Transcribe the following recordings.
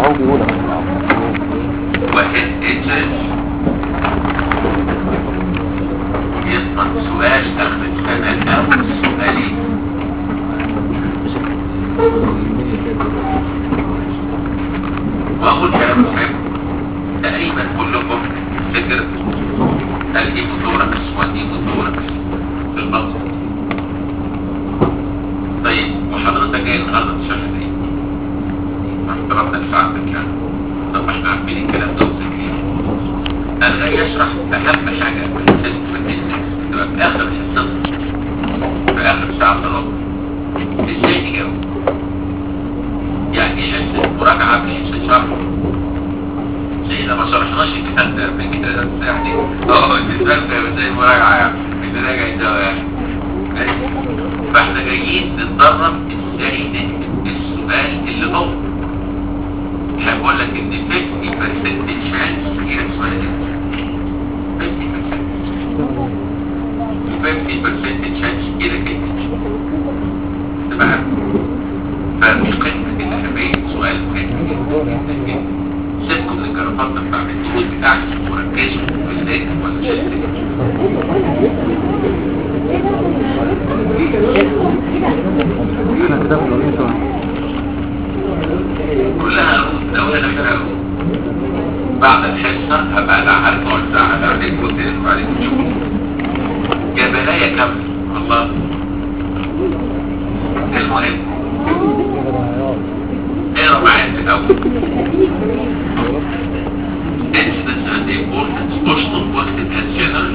هو بيقول وهيد انجرز يسقط سؤال اخر السنة او سؤالين واقول كلام مهم تقريبا كلكم فكر الهيموثوركس والهيموثوركس في المصر طيب وحضرتك جاي النهارده تشرح ايه؟ مع احترامنا لساعتك يعني طب احنا عارفين الكلام ده وذاكرين انا جاي اشرح اهم حاجه في السيستم البيزنس تبقى في اخر الحصه في اخر ساعه ونص ازاي تجاوب يعني حصه مراجعه مش حصه شرح زينا ما شرحناش الكتاب ده قبل كده بس يعني اه الكتاب ده زي مراجعه يعني اللي راجع ده يعني ماشي؟ فاحنا جايين نتدرب ازاي نكتب السؤال اللي هو هقول لك ان 50% chance هي السؤال ده 50% 50% chance كده كده تمام ففي قمة الأهمية سؤال مهم جدا جدا جدا سيبكم من الجرافات بتاع الدروس بتاعتي وركزوا في الذات ولا شيء احنا كده في الأولين كلها عروض دولة من عروض بعد الحصة هبقى انا عارف اوزع على عليكم وتلف عليكم شغل جبلاية كاملة الله المهم اقرا معايا في الاول incidents and importance اشطب واكتب as general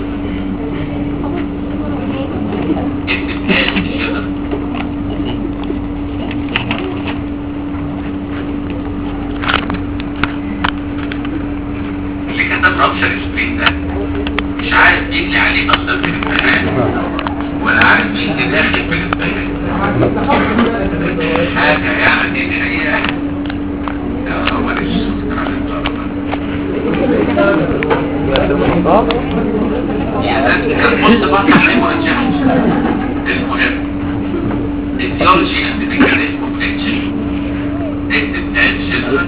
اكتب as general اللي كتب رابشر سبرين ده مش عارف يجلي عليه اصلا في الامتحان ولا عارف مين اللي داخل في الامتحان حاجة يعني الحقيقة لا هو لسه على الطلبة يعني كان بص بقى عليه مرجعش المهم الثيولوجي and the mechanism of action اكتب as general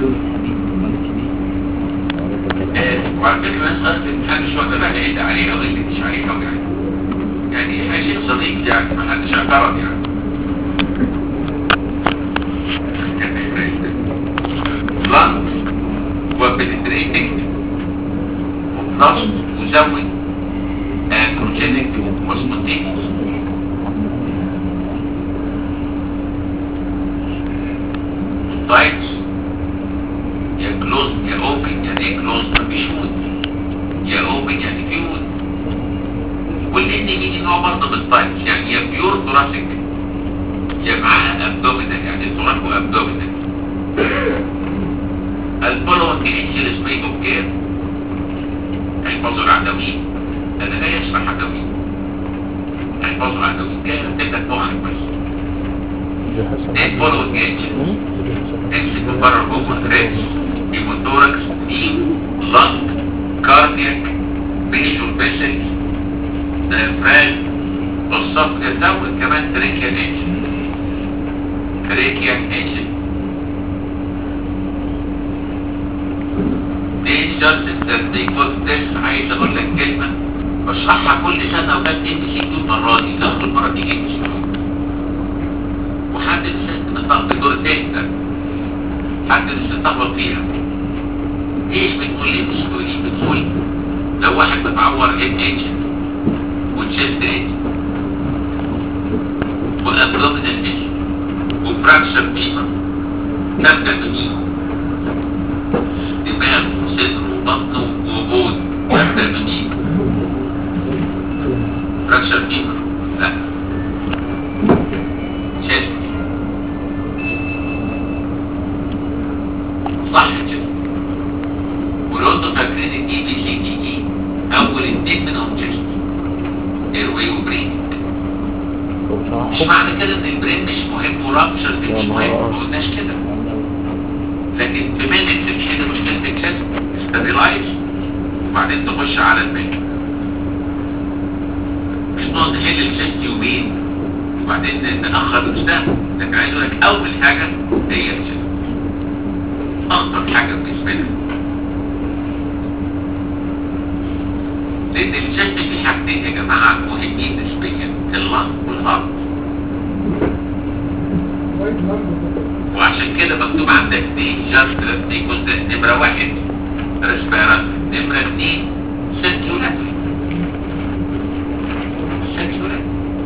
وعلى فكرة مثلا محدش وقت بقى يعيد عليها او اللي مش عليها يعني يعني حاجة شيء صديق يعني محدش اعترض يعني بلانت وبنتريتنج وبلس مزود اندروجينيك وسبوتينيس تايبس يا كلوز يا اوبن يعني ايه كلوز مفيش وود يا اوبن يعني في وود والان دي نوع برضه من التايبس يعني يا بيور ثوراسيك يا معاها ابدومينال يعني ثوراكو ابدومينال الفولوينج انجل سبيك اوف كير احفظوا العدوين انا جاي اشرح عدوين احفظوا العدوين جاي ارتب لك مخك بس ايه الفولوينج انجل امسك من بره جوه ريتس هيموثوركس نيم لنج كاردياك بيجور بيسلز دايفراج الصف يزود كمان تريكيان انجن تريكيان انجن دي جاستس دي كنت عايز اقول لك كلمة بشرحها كل سنة وكانت ام سي كيو المرة دي اول مرة تيجي ام سي كيو وحدد سيستم الضغط الدور التاني ده حدد تتلخبط فيها ايش بتقول لي مش بتقول لي بتقول لو واحد متعور هيد انجن وتشيست انجن والابدومينال انجن وفراكشر فيما تبدا بمين دماغ وصدر وبطن وبود تبدا بمين فراكشر فيما لا تشيست صح كده ولو انتوا فاكرين الاي بي سي دي اي اول اتنين منهم تشيست ايروي وبرين مش معنى كده ان البرين مش مهم ورابشر مش مهم ما قلناش كده لكن بما انك تحل مشكله الكسب استابيلايز وبعدين تخش على الباقي مش نقعد نحل الكسب يومين وبعدين ناخر المستقبل لكن عايز اقول لك اول حاجه هي الكسب اخطر اهم حاجه في جسمنا لان الجسم فيه حاجتين يا جماعه مهمين نسبيا اللنج والهارت وعشان كده مكتوب عندك دي جاست ريكوز نمره واحد ريسبيراتوري نمره اثنين سيركيولاتوري سيركيولاتوري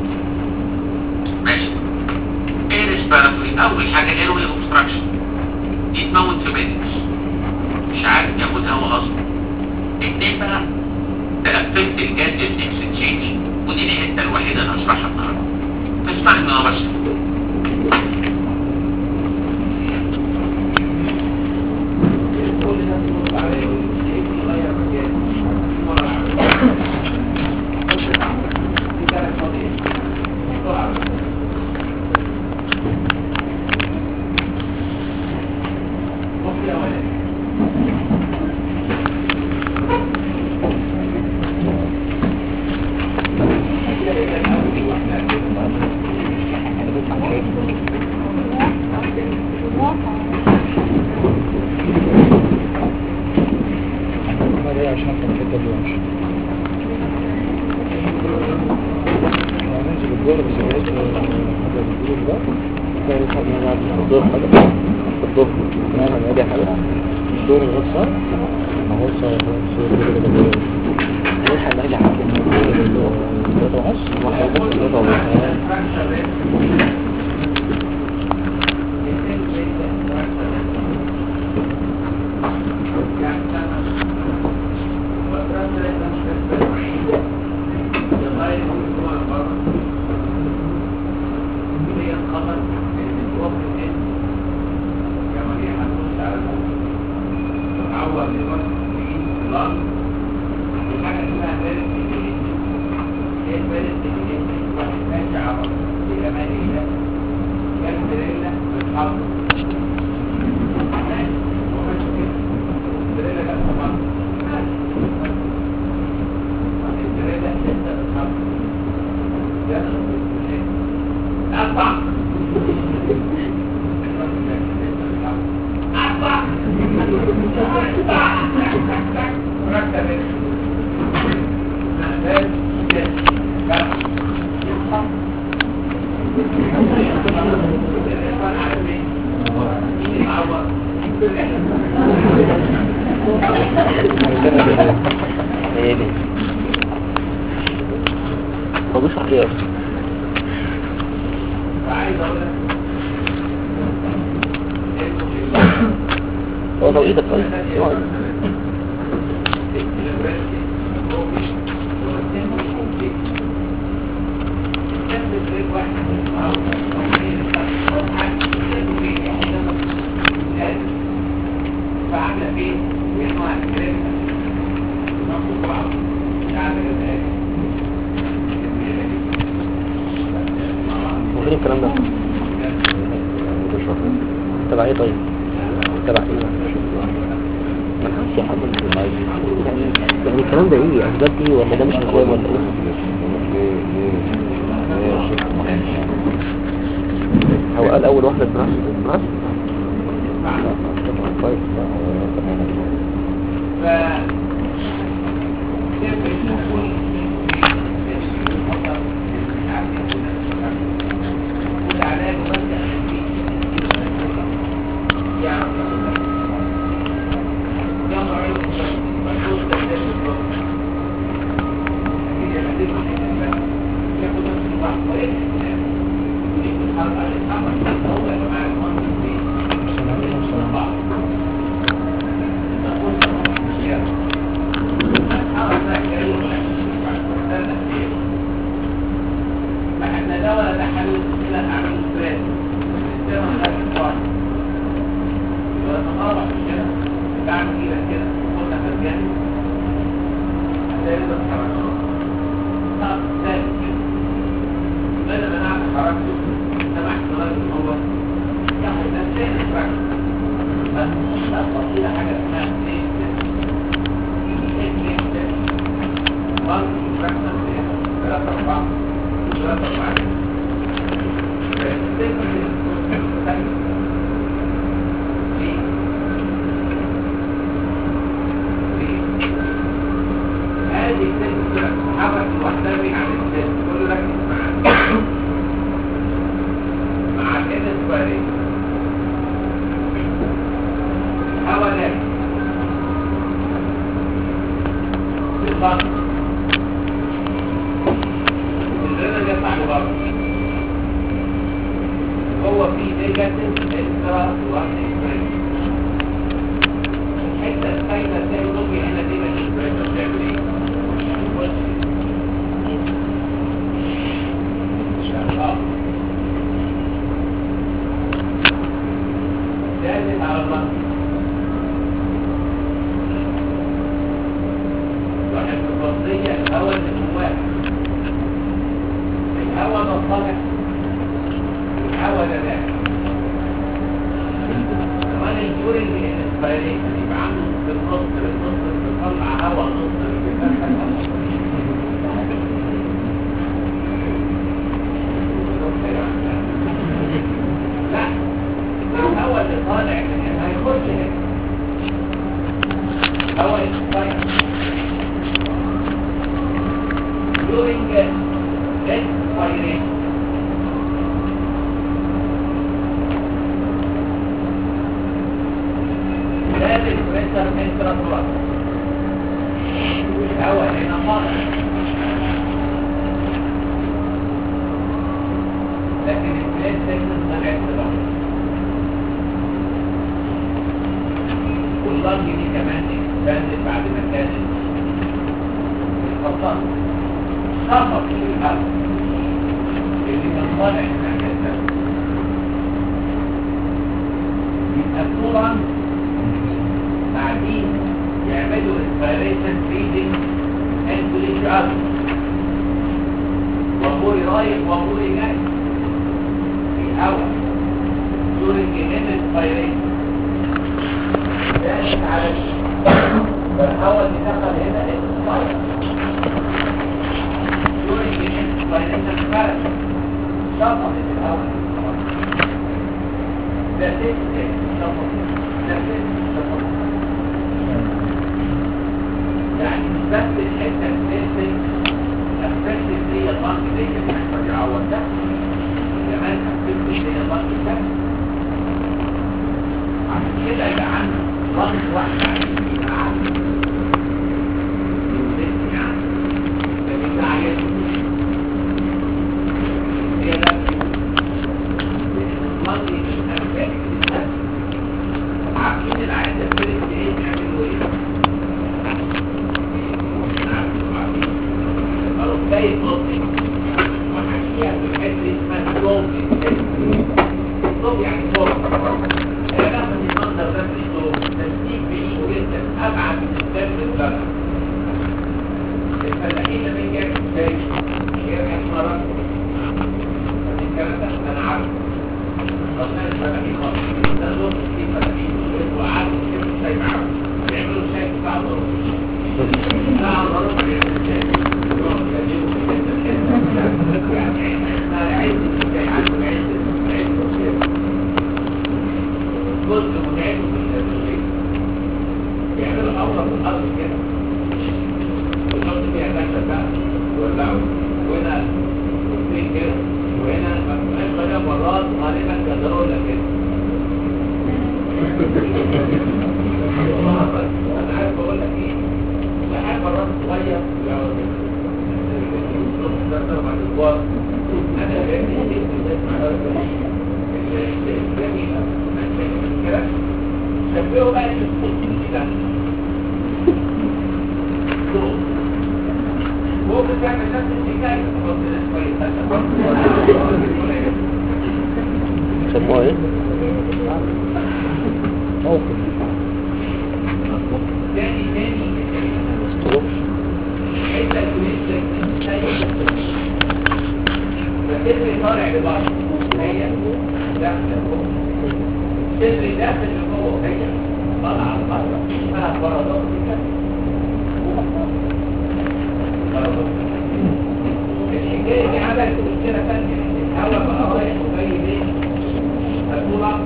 ماشي ايه ريسبيراتوري اول حاجه ايروي اوبستراكشن يتموت في مينتس مش عارف ياخد هوا اصلا اتنين بقى تقفلت الجاز اكسشينج ودي الحته الوحيده اللي هشرحها النهارده فاسمعني وانا بشرح انا جاي عشان افهم الحته دي وامشي هننزل الدور بس بلاش حاجه الدور ده تلاقي حاجه بعد الظهر حاجه الظهر نعم هنادي حاجه الدور لغايه ساعه ما هو ساعه هو كده كده نلحق نرجع حاجه ثلاثة ونص واحد بس ثلاثة ونص ايه ليه مضيش عليه اصلا هو توقيتك طيب يقعد. هو فين الكلام ده تبع ايه طيب تبع ايه ما نعرفش يا حضرتك يعني يعني الكلام ده ايه اسباب دي ولا ده مش نظام ولا ايه هو قال اول واحده براس براس طبعا كويس هنرمي على الجسم كله ركز معانا مع الانسبيريشن هوا نفسي بالضبط الرنة يطلع لبره هو في نيجاتيف اكسترا وان اكسبريشن الحته الخايفه تلاقي نوبي هنا دي من الاكسبريشن بتعمل ايه؟ اه دازت على الرأس واحد الفضية الهواء اللي جواه الهواء ده طالع الهواء ده داخل كمان الجورنج الانسبيريشن يبقى عنده في النص النص بيطلع هواء نص بيدخل لا الهواء اللي طالع من هنا هيخش هنا هواء الانسبيريشن during expiration زاد البريشر انترا الهواء هنا طالع لكن البلاد سيجمنت طلعت لبره واللنج دي كمان اكسباندد بعد ما كانت اتفضلت خطط للهواء اللي كان طالع من ناحية الثانية يبقى طبعا قاعدين يعملوا inspiration breathing and to each other وابوي رايح وابوي جاي في الهواء during inspiration داخل على فالهواء اللي دخل هنا expire during inspiration فرق شطط الهواء ده تكتك شطط ده تكتك شطط يعني مش بس الحته البيسك افكتد هي البنك دي اللي احمد يعوض ده كمان افكتد هي البنك ده عشان كده يبقى عنده بنك واحد عايز يبقى عنده يوزيت يعني ده بيبقى عايز هي ده البنك الافكتد ده عارفين العيان ده فرق ايه بيعملوا ايه أوروبي مصري وحكيها في الحتة اسمها صوبي صوبي يعني صوبي أنا باخد المنظر ده في الصوب تسليك بعيد جدا أبعد من الدم الزرع الفلاحين لما يجي يعمل ازاي؟ يرجع مرة الكلام ده أنا عارفه ربنا الفلاحين مصر ده دور في فلاحين وقعدوا يشربوا شاي معاهم بيعملوا شاي في بعض لا ضروري بيعملوا شاي جزء متعب من بيعملوا أول في الأرض كده ويحط فيها دكتة بقى ويولعوا وهنا كوبين كده وهنا مفيهاش غير مرات غالبا جدرولة كده أنا عارف بقول لك إيه لحد مرات صغير يقعد انا جميل شبهه بقى كده هو بتعمل نفس الحكايه سموها ايه؟ موقف تاني تاني ستروك حته فالصدر طالع لبعض هي داخل لجوه الصدر داخل لجوه هي طالعه لبره اسمها بارادوكسيكا الحكايه دي عملت مشكله ثانيه الهواء بقى رايح وجاي ليه؟ الطلع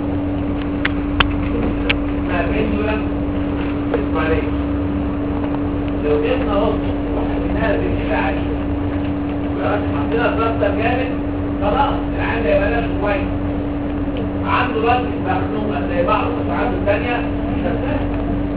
اسمها بيندولا اسمها ليه؟ لو جبنا نص وحطيناها بالكده عالية خلاص حطينا بلاستر جامد خلاص العيان يبقى بلاش كويس عنده رد مخنوقه زي بعض بس عنده ثانيه شغال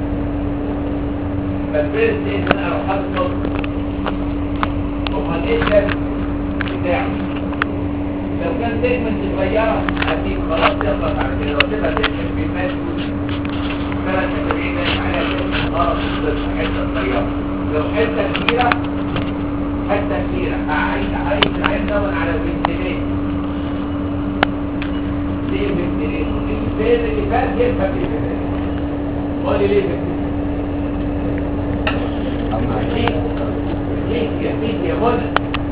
فالفيرست ايه ان انا اروح حاطط نقطه امال ايه الشكل بتاعه لو كان سيجمنت صغيره اكيد خلاص يخلص على كده لو تبقى سيجمنت بيمات ثلاث اسابيع ده عليها سيجمنت غلط في حته صغيره لو حته كبيره حته كبيره اعيد اعيد العين دون على الفنتلين ليه فنتلين؟ الفين اللي فات يفهم الفنتلين قول لي ليه فنتلين؟ ليه؟ ليه يا سيدي يا منى؟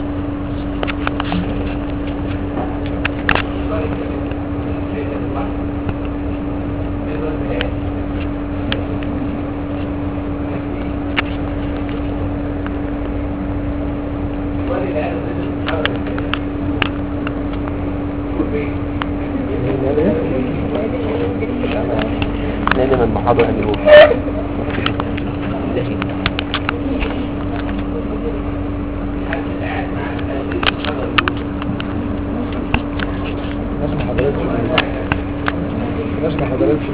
نادي من المحاضرة هنجيبه ناس ما حضرتش ناس ما حضرتش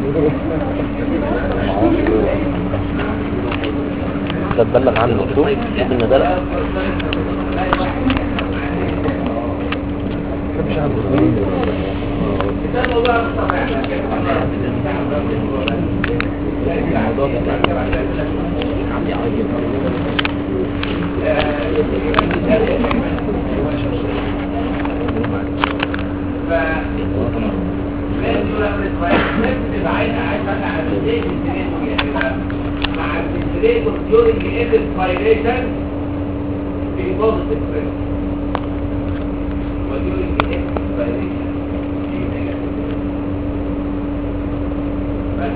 ده تبلغ عنه شوف شوف ان ده لا مش عنده مع الفنتريتور during expiration في positive pressure وduring expiration في negative بس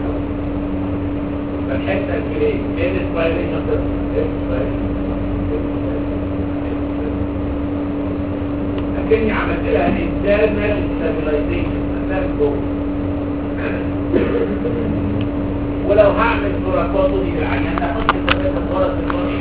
فالحته الجريد expiration لكني عملت لها internal stabilization مثلا جوه ولو هعمل صورة دي بالعيان ده احط الصورة الصورة في الصورة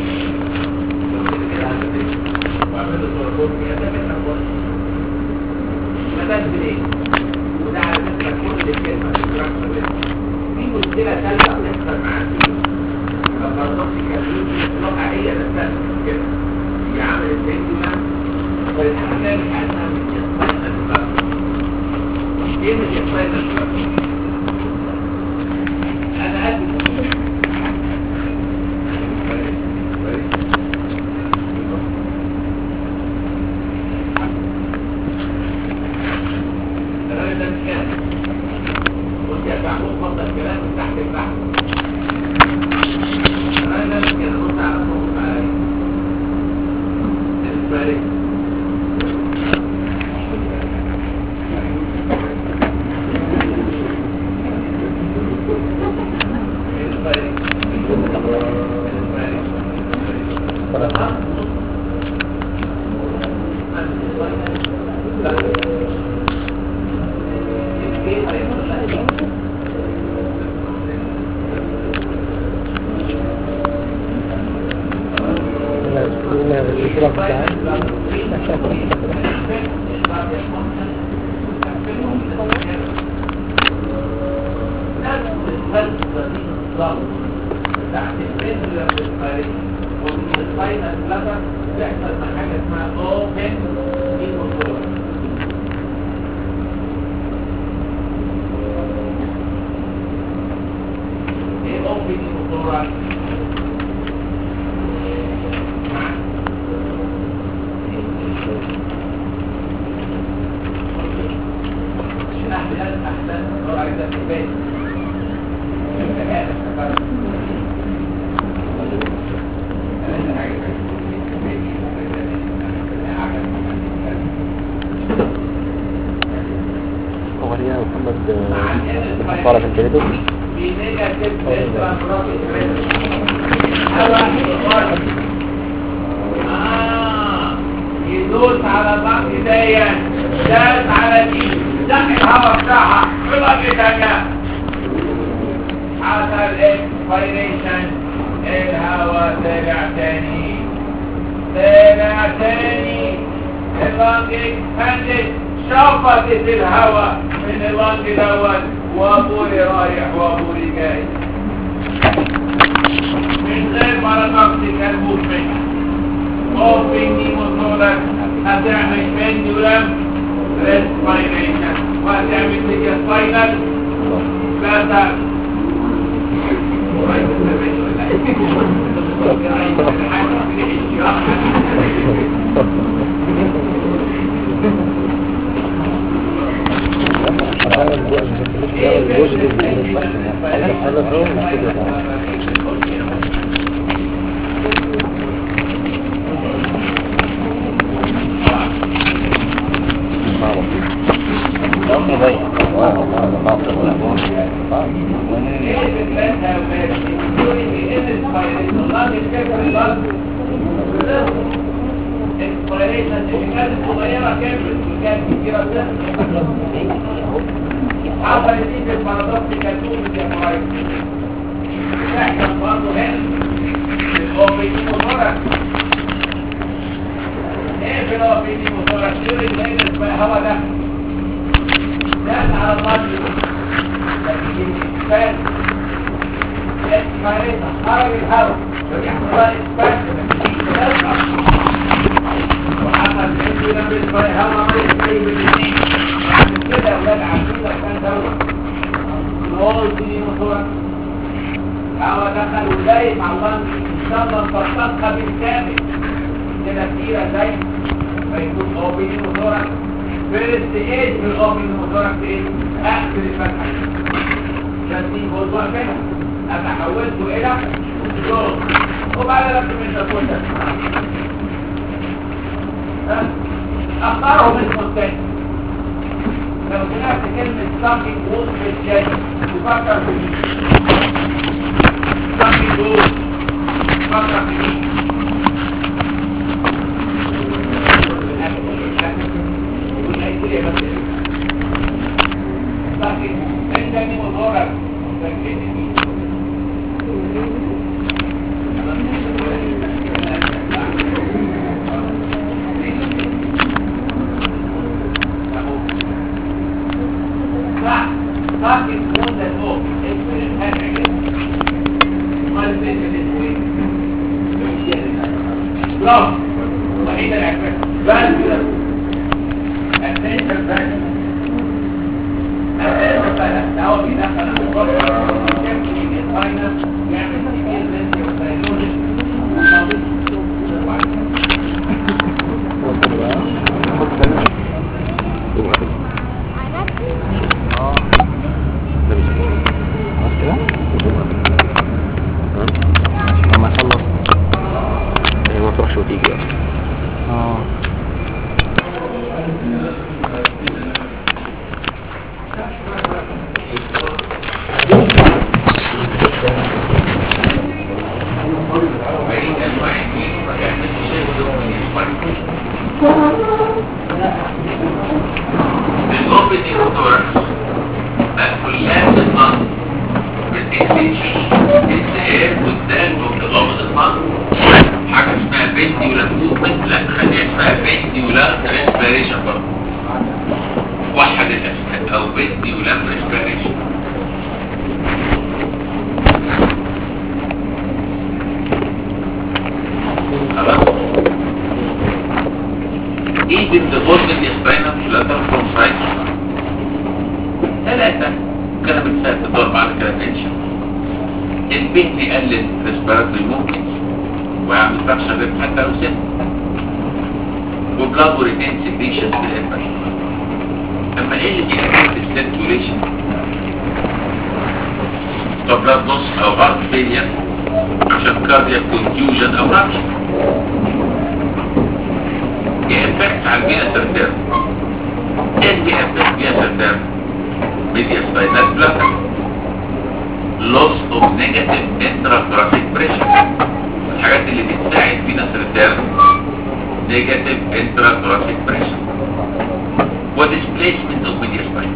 واعمل له صورة كوتي ده منها كوتي ما ده ليه وده على فكرة كل الكلمة في الدراسة في مشكلة ثالثة بتحصل معاك لما الضغط يكلمني الواقع هي نفسها كده هي عملت سيجما والحاجة مش عايزها من يسمعنا دلوقتي ايه مش يسمعنا دلوقتي انا قد الراجل ده مش كده قلت يا محمود فضل الكلام من تحت البحر الراجل ده مش كده بص على صوت على الفارق الاشراف بتاعه تحت الفيزيولا بالخارج ومن الفاينل بلاتر بيحصل مع حاجه اسمها اوبن ايموتور ايه اوبن ايموتور احلام احلام دور على ده في البيت هو ليه يا محمد بتحطها في الكريدو يدوس على بعض ايديا داس على دي دق الهواء بتاعها يبقى بتاعها حصل اكسبيريشن الهواء طلع تاني طلع تاني اللنج اكسباندد شفطت الهواء من اللنج دوت وابوري رايح وابوري جاي من غير بارادوكسيكال موفمنت اوبن نيموثوركس هتعمل بندولم ريسبيريشن وهتعمل لك سباينال بلاتا انا الجزء ده مش انا هو مش كده حصلت دي في البارادوكسيكال تومز يا فرايد تحصل برضه هنا في الاوبيني موتورك ايه في الاوبيني موتورك يوري الليل بقى هوا ده داس على الرجل لكن الاسبان اسبانيتا خرج الهواء فبيحصل لها اسبان وحصل عنده لما يسبان هوا ما يسبان بالاثنين عشان كده يا ولاد عارفين لو كان دوت الاوبيني موتورك هوا دخل وزايد مع اللنج ان شاء الله نفرطها بالكامل كده كتيرة زي ما يكون اوبيني موتورك فيرست ايد في الاوبيني موتورك ايه؟ اقفل الفتحة عشان دي موضوع كده انا حولته الى شغل وبعد لك من ده كله ها؟ اختارهم اسمه الثاني لو سمعت كلمة سامبينج وول في الجاي تفكر في مين؟ سامبينج وول تفكر في مين؟ برافو وحيد العفاف بس كده attention back attention back ده هو بيدخل على الفرق يمكن الفاينل يعمل سيميل لنسي وسايلوجي لما يخلص ما تروحش وتيجي اه وعيد الواحد يعمل شيء الأوبن إيكوتوركس كلها النص بالإكسنشن السهير والدال وبتغمض النص حاجة اسمها بنتي ولا موفمنت لا خليها اسمها بنتي ولا ريسبيريشن برضه وحد الأسماء أو بنتي ولا ريسبيريشن خلاص ايه بالضبط اللي يسبينا في الاتر كونسايت ثلاثة كده بتساعد تدور بعد كده تنشن البين يقلل ريسبيراتوري موفمنت ويعمل فاكشن ريت حتى لو سن وبلاد وريتين سكريشن في الانفاش اما ايه اللي بيأكد السيركيوليشن بلاد نص او هارت فيلير عشان كاردياك كونفيوجن او رابشن يأفكت على البيئة سرطان ايه بيأفكت بيئة سرطان ميديا سباينال بلاتا loss of negative intracranial pressure الحاجات اللي بتساعد فينا سرطان negative intracranial pressure ودisplacement of media spine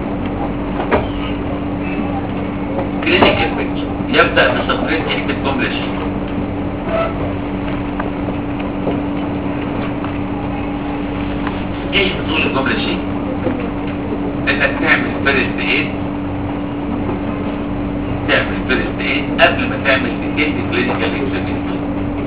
clinical picture يبدأ بسطرين تحت الجملة ايش بتقول الجملة شيء انك تعمل فيرست ايد تعمل فيرست ايد قبل ما تعمل ديتيلد كلينيكال اكزامينشن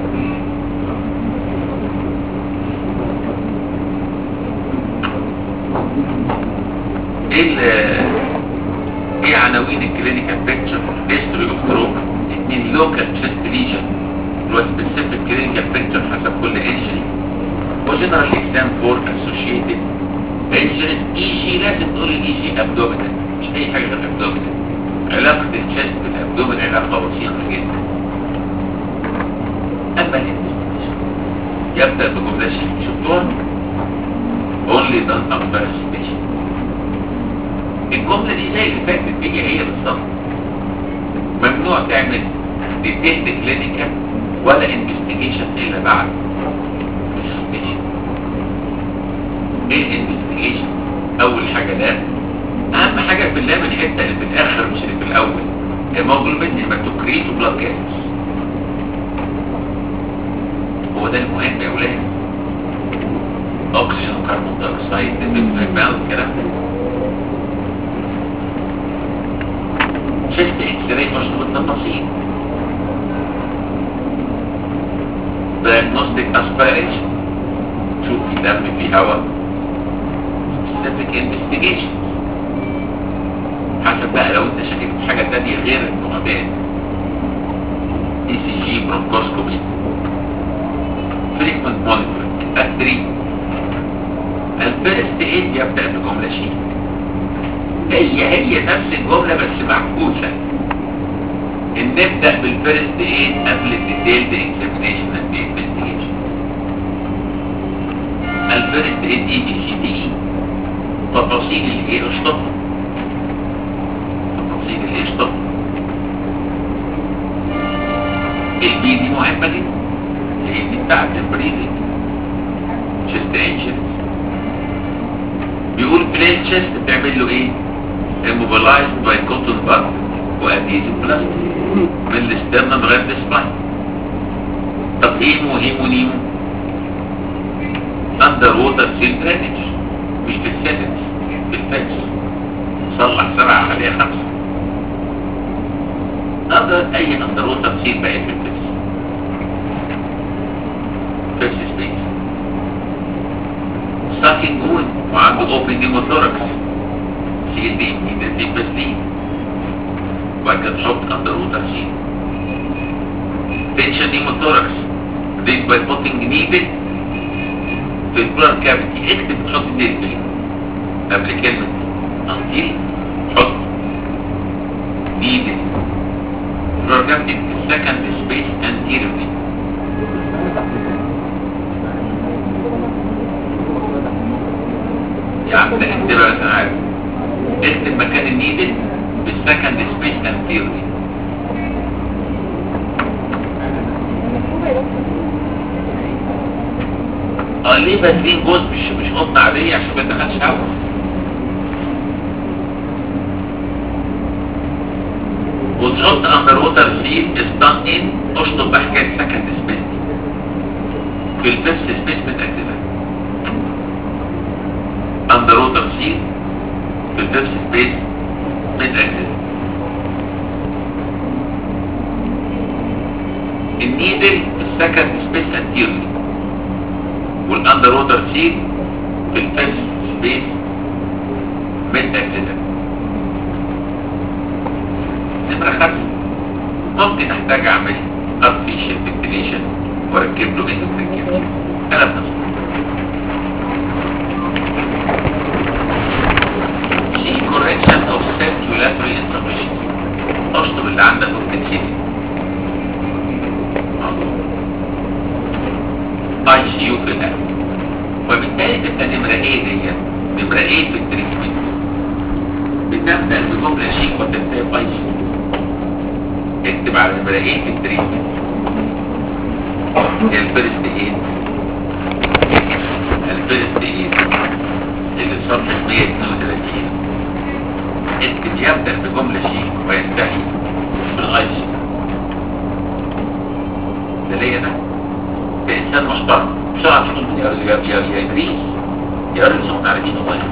ايه ال- ايه عناوين الكلينيكال بيكتشر هيستوري اوف تروما اتنين لوكال تشيست ليجن اللي هو سبيسيفيك كلينيكال بيكتشر حسب كل انجري وجنرال اكزام فور اسوشيتد انجريز اي جي لازم تقول الاي جي ابدومينال مش اي حاجه غير ابدومينال علاقه الشيست بالابدومين علاقه بسيطه جدا اما الانفستيجيشن يبدا بجمله شيء شفتوها only done after investigation الجملة دي زي اللي فاتت هي هي بالظبط ممنوع تعمل ديتيلد كلينيكال ولا انفستيجيشن الا بعد investigation. ايه الانفستيجيشن اول حاجة لاب اهم حاجة في اللاب الحتة اللي في الاخر مش اللي في الاول هيموجلوبين هيماتوكريت وبلاد جاز هو ده المهم يا ولاد اكسجين وكربون دايوكسيد نيتروجين الكلام ده شفت اكسراي مشروط التفاصيل diagnostic aspiration شوف في دم في هواء specific investigation حسب بقى لو انت شاكك في حاجة تانية غير المعدات اي سي جي برونكوسكوبي frequent monitoring التري الفيرست ايد يبدأ بجملة شيء هي هي نفس الجملة بس معكوسة ان نبدأ بالفيرست ايد قبل الديتيلد اكزامينيشن اند انفستيجيشن الفيرست ايد اي بي سي دي تفاصيل الايه اشطبها تفاصيل الايه اشطبها البي دي مهمة جدا هي دي بتاعت البريدنج شيست انجنز بيقول بلين تشيست بتعمل له ايه immobilized by cotton bud واديزيف بلاستيك من الاسترنم لغايه السباين طب هيمو هيمو نيمو اندر ووتر سيل درينج مش في السيتنس في الفيتس صلح سبعة خليها خمسة اندر اي اندر ووتر سيل بقى في الفيتس فيتس سبيس ساكن جون وعنده اوبن نيموثوركس سي دي دي بس دي وبعد كده تحط اندر ووتر سي تنشن نيموثوركس دي باي بوتنج نيدل في البلار كافيتي اكتب تحط دي فين قبل كلمة انتيل حط نيدل بلار كافيتي سكند سبيس انتيريورلي يا عم ده اكتبها بس انا عارف اكتب مكان النيدل بالسكند سبيس انتيريورلي اه ليه بادلين جوز مش مش قطن عادية عشان ما يدخلش هوا وتحط اندر ووتر سيل استان ان اشطب بحكاية سكند سبيس دي في الفيفث سبيس متأكدة اندر ووتر سيل في الفيفث سبيس متأكدة النيدل في السكند سبيس انتيرلي والاندر ووتر سيل في الفيفث سبيس متأكدة نمرة خمسة ممكن احتاج اعمل artificial ventilation واركب له اندوتريكيوم انا بنفسي في correction of circulatory insufficiency اشطب اللي عندك وتنسيني اي سي يو في القلب وبالتالي تبقى نمرة ايه دي نمرة ايه في التريتمنت بتبدأ بجملة شيك وتنتهي باي سي يو اكتب على نمرة ايه في التريتمنت هي الفيرست ايد الفيرست ايد اللي صفحة 132 اكتب يبدأ بجملة شيك وينتهي بالاي سي ده ليا ده كإنسان محترم مش هعرف تقول يا يا يا يا إدريس يا راجل صوت على مين هو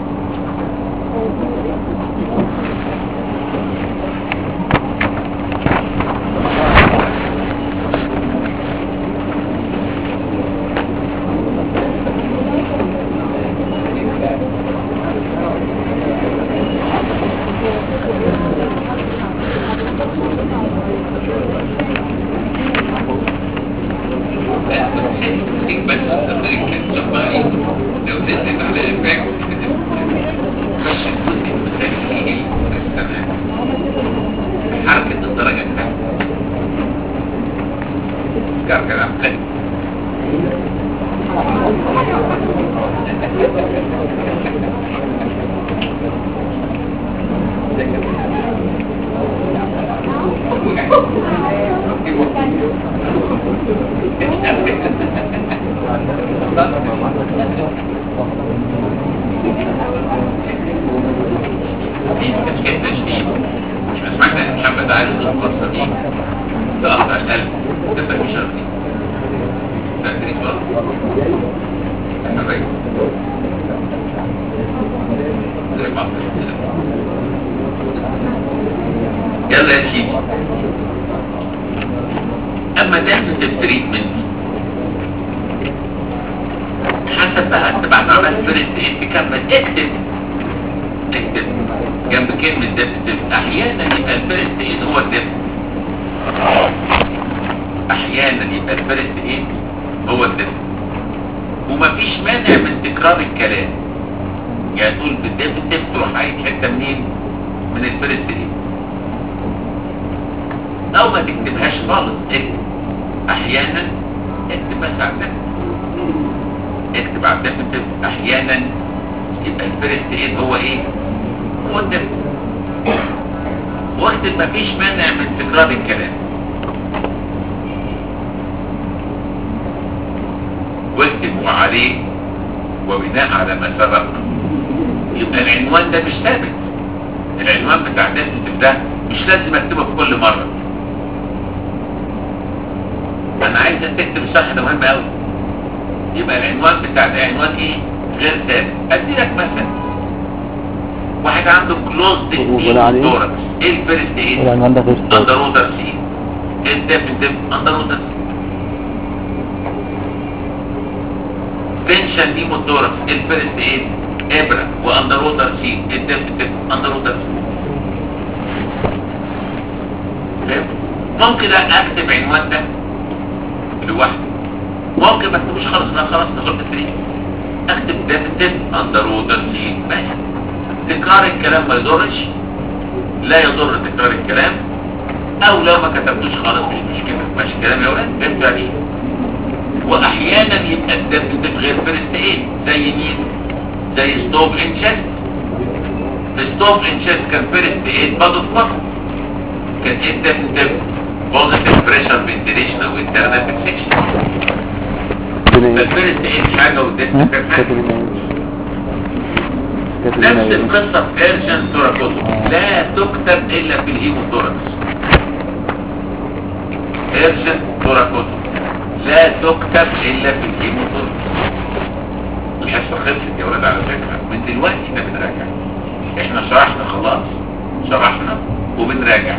خليك بس تستمرك تشوف عليك لو نزلت على الباك بس الجزء المثالي تمام حركة الدرجة الثانية كاركة العملية دي تشكيل تشديد مش مسمعك ان محمد علي القصه دي تقطع القلب تبقى في شرطي ده تدريس برضه احنا زي زي بعض يلا يا سيدي اما تحدث التريتمنت حسب بقى انت بعد ما عملت فيرست ايه تكمل اكتب اكتب جنب كلمة ديبتيف احيانا يبقى الفيرست ايد هو الديبت احيانا يبقى الفيرست ايد هو الديبت ومفيش مانع من تكرار الكلام يعني تقول بالديبتيف تروح عايز حتة منين من الفيرست ايد او ما تكتبهاش خالص اكتب احيانا اكتب بس على الديبت اكتب على الديبتيف احيانا يبقى الفيرست ايد هو ايه هو الدم واكتب مفيش مانع من تكرار الكلام واكتب وعليه وبناء على ما سبق يبقى العنوان ده مش ثابت العنوان بتاع الديسكتيف ده مش لازم اكتبه في كل مرة انا عايزك تكتب الشرح ده مهم قوي يبقى العنوان بتاع ده عنوان ايه غير ثابت ادي لك مثلا واحد عنده كلوز وقول عليه. دوركس ايه الفيرست ايه العنوان ده غير ثابت. اندر ووتر سي ايه الديفنتيف اندر ووتر سي تنشن دي موتوركس ايه الفيرست ايه ابره واندر ووتر سي ايه الديفنتيف اندر ووتر سي فاهم؟ ممكن اكتب عنوان ده لوحده ممكن ما اكتبوش خالص لا خلاص تاخد التريك اكتب ديفنتيف اندر ووتر سي بس تكرار الكلام ما يضرش لا يضر تكرار الكلام او لو ما كتبتوش خالص مش مشكلة ماشي الكلام يا ولاد فهمتوا يعني ايه؟ واحيانا يبقى الديفنتيف غير فيرست ايه زي مين زي ستوب ان شيست ستوب ان شيست كان فيرست ايه بادو فقط كان ايه الديفنتيف بوزيتيف بريشر فنتيليشن او انترنال فيكسيشن فالفيرست ايه حاجه والديفنتيف حاجه نفس القصة في ايرجن توراكوتو لا تكتب الا في الهيموثوركس ايرجن توراكوتو لا تكتب الا في الهيموثوركس الحصة خلصت يا ولاد على فكرة من دلوقتي احنا بنراجع احنا شرحنا خلاص شرحنا وبنراجع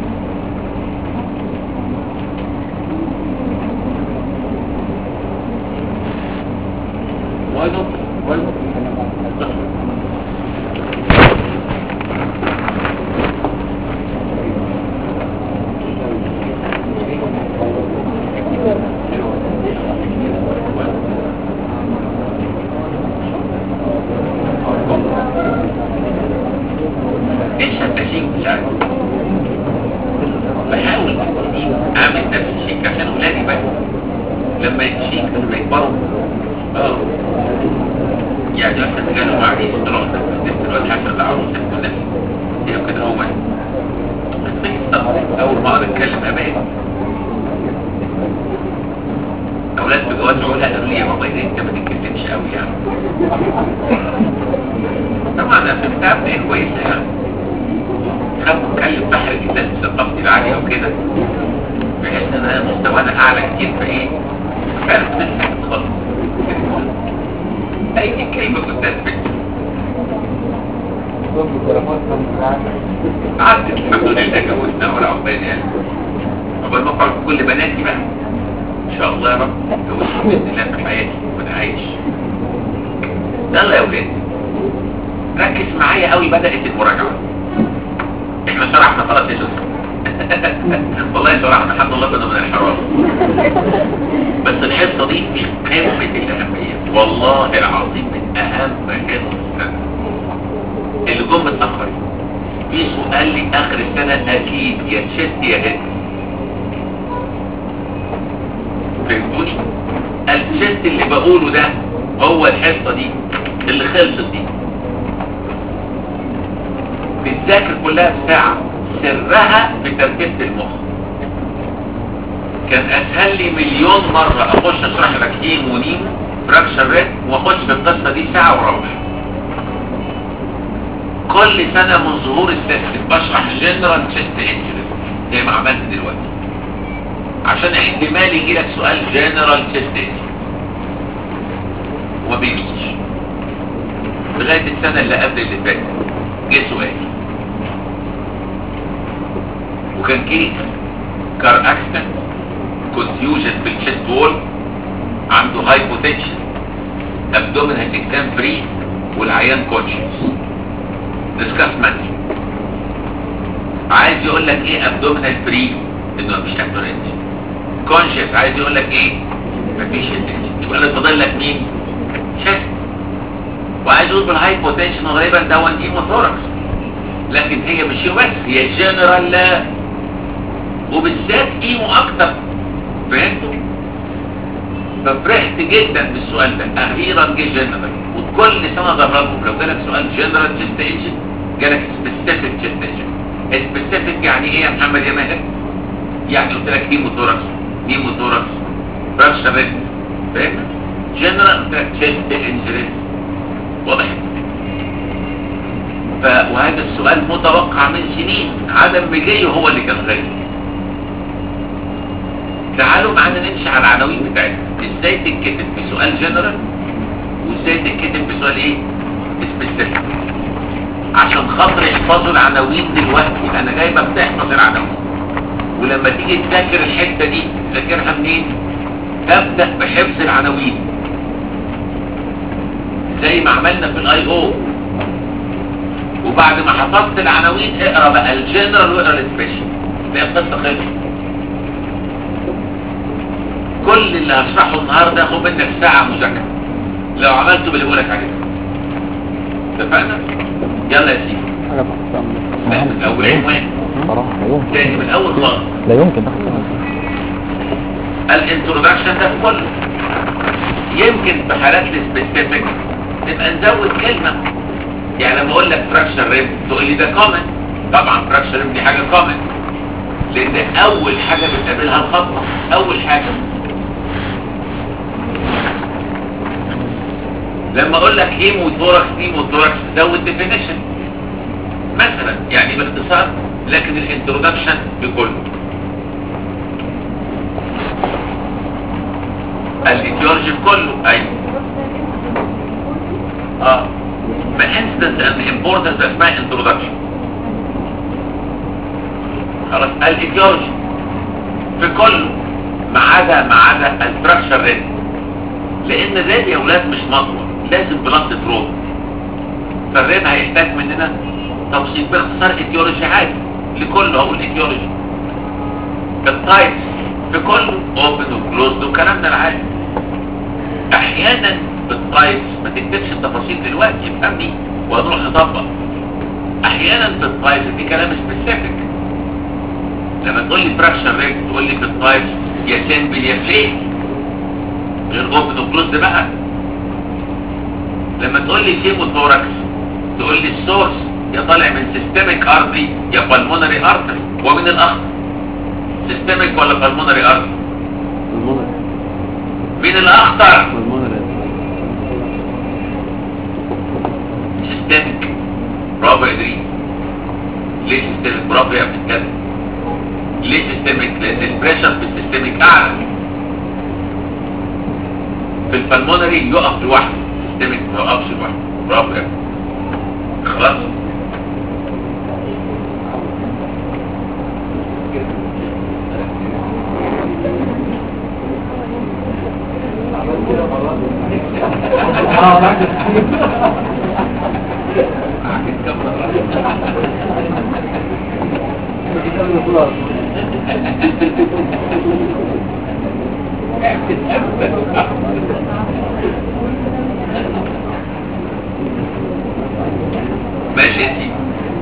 Why not? Why not? ايش التشيك مش عارف بحاول اعمل نفس الشيك عشان ولادي بقى لما يشيك لما يكبروا اه يعني مثلا كانوا مع عريس طلعوا نفس الواد حسن العروسة كلها هي كده هو اول ما اقعد اتكلم ابائي اولاد في جواز علا قالوا لي يا بابا إيه انت ما تتكلمش قوي يعني طبعا انا في كتاب ايه كويسه يعني خاف اتكلم بحرج الناس بثقافتي العاليه وكده بحيث ان انا مستوانا اعلى كتير في ايه فعلا بنسى خالص اي كلمة كنت اثبت ضم التليفون من عدت الحمد لله جوزنا ولا عقبال يعني عقبال ما اقعد كل بناتي بقى ان شاء الله يا رب جوزت باذن الله في حياتي وانا عايش يلا يا ولاد ركز معايا قوي بدات المراجعه احنا شرحنا خلاص يا جوزيف والله شرحنا الحمد لله كنا من الحرام بس الحصه دي في قمه الاهميه والله العظيم من اهم حصص السنه اللي جم متاخر في سؤال لي اخر السنه اكيد يا تشيست يا هيد فهمتوني التشيست اللي بقوله ده هو الحصه دي اللي خلصت دي بتذاكر كلها في ساعه سرها في تركيبه المخ كان اسهل لي مليون مره اخش اشرح لك ايه ونيم فراكشر ريت واخش في القصه دي ساعه واروح كل سنة من ظهور السيستم بشرح جنرال تشيست انجري زي ما عملت دلوقتي عشان احتمال يجي لك سؤال جنرال تشيست انجري وما بيجيش لغاية السنة اللي قبل اللي فاتت جه سؤال وكان كيس كار اكسيدنت كونفيوجن في الشيست وول عنده هايبوتنشن ابدومينال اكزام فري والعيان كونشنس ديسكاس مانجمنت عايز يقول لك ايه ابدومينال فري انه مفيش ابدومينال كونشس عايز يقول لك ايه مفيش انتنشن يبقى اللي فاضل لك مين شست وعايز يقول بالهايبوتنشن غالبا ده وان هيموثوركس لكن هي مش هي بس هي جنرال لا وبالذات ايمو اكتر فهمتوا ففرحت جدا بالسؤال ده اخيرا جه جنرال وكل سنه ادربهم لو جالك سؤال جنرال تشست انجن جالك سبيسيفيك تشست انجن سبيسيفيك يعني ايه يا محمد يا ماهر يعني قلت لك هيموثوركس هيموثوركس فراكشر ريت فاهم جنرال قلت لك تشست انجريز واضح ف وهذا السؤال متوقع من سنين عدم مجيه هو اللي كان غريب تعالوا معانا نمشي على العناوين بتاعتها ازاي تتكتب بسؤال جنرال وازاي تتكتب بسؤال ايه سبيسيفيك عشان خاطر احفظوا العناوين دلوقتي انا جايبه بتحفظ العناوين ولما تيجي تذاكر الحته دي تذاكرها منين تبدا بحفظ العناوين زي ما عملنا في الاي او وبعد ما حفظت العناوين اقرا بقى الجنرال واقرا السبيشال تلاقي القصه خلصت كل اللي هشرحه النهارده ياخد منك ساعه مذاكره لو عملته باللي بقولك عليه اتفقنا يلا يا سيدي حاجة بحثها لا، من اول عنوان صراحة لا يمكن تاني من الاول خالص لا يمكن تاخد الانترودكشن ده كله يمكن في حالات السبيسيفيك نبقى نزود كلمه يعني لما اقول لك فراكشر ريب تقول لي ده كومن طبعا فراكشر ريب دي حاجه كومن لان اول حاجه بتقابلها الخطه اول حاجه لما اقول لك هيموثوركس هيموثوركس زود ديفينيشن مثلا يعني باختصار لكن الانترودكشن بكله الايديولوجي كله ايوه اه ما انستنس ان امبورتنس اسمها انترودكشن خلاص الايديولوجي في كله ما عدا ما عدا الفراكشر ريت لان الريت يا اولاد مش مطوى لازم بلانت رود فالريت هيحتاج مننا تفصيل باختصار ايديولوجي عادي لكله هقول ايديولوجي التايبس في كله اوبن وكلوزد والكلام ده العادي احيانا بالتايبس ما تكتبش التفاصيل دلوقتي افهمني وهنروح نطبق احيانا في التايبس في كلام سبيسيفيك لما تقول لي فراكشن ريت تقول لي في التايبس يا سيمبل يا فليك غير اوبن وكلوزد بقى لما تقول لي سيموثوركس تقول لي السورس يا طالع من سيستميك ارتري يا بالمونري ارتري ومن الاخر سيستميك ولا بالمونري ارتري مين الاخطر سيستميك برافو يا ادريس ليه سيستميك برافو يا ابن الكلب ليه سيستميك لان البريشر في السيستميك اعلى في البلمونري يقف لوحده سيستمك ما وقفش لوحده برافو يا ابني. خلاص ماشي يا سيدي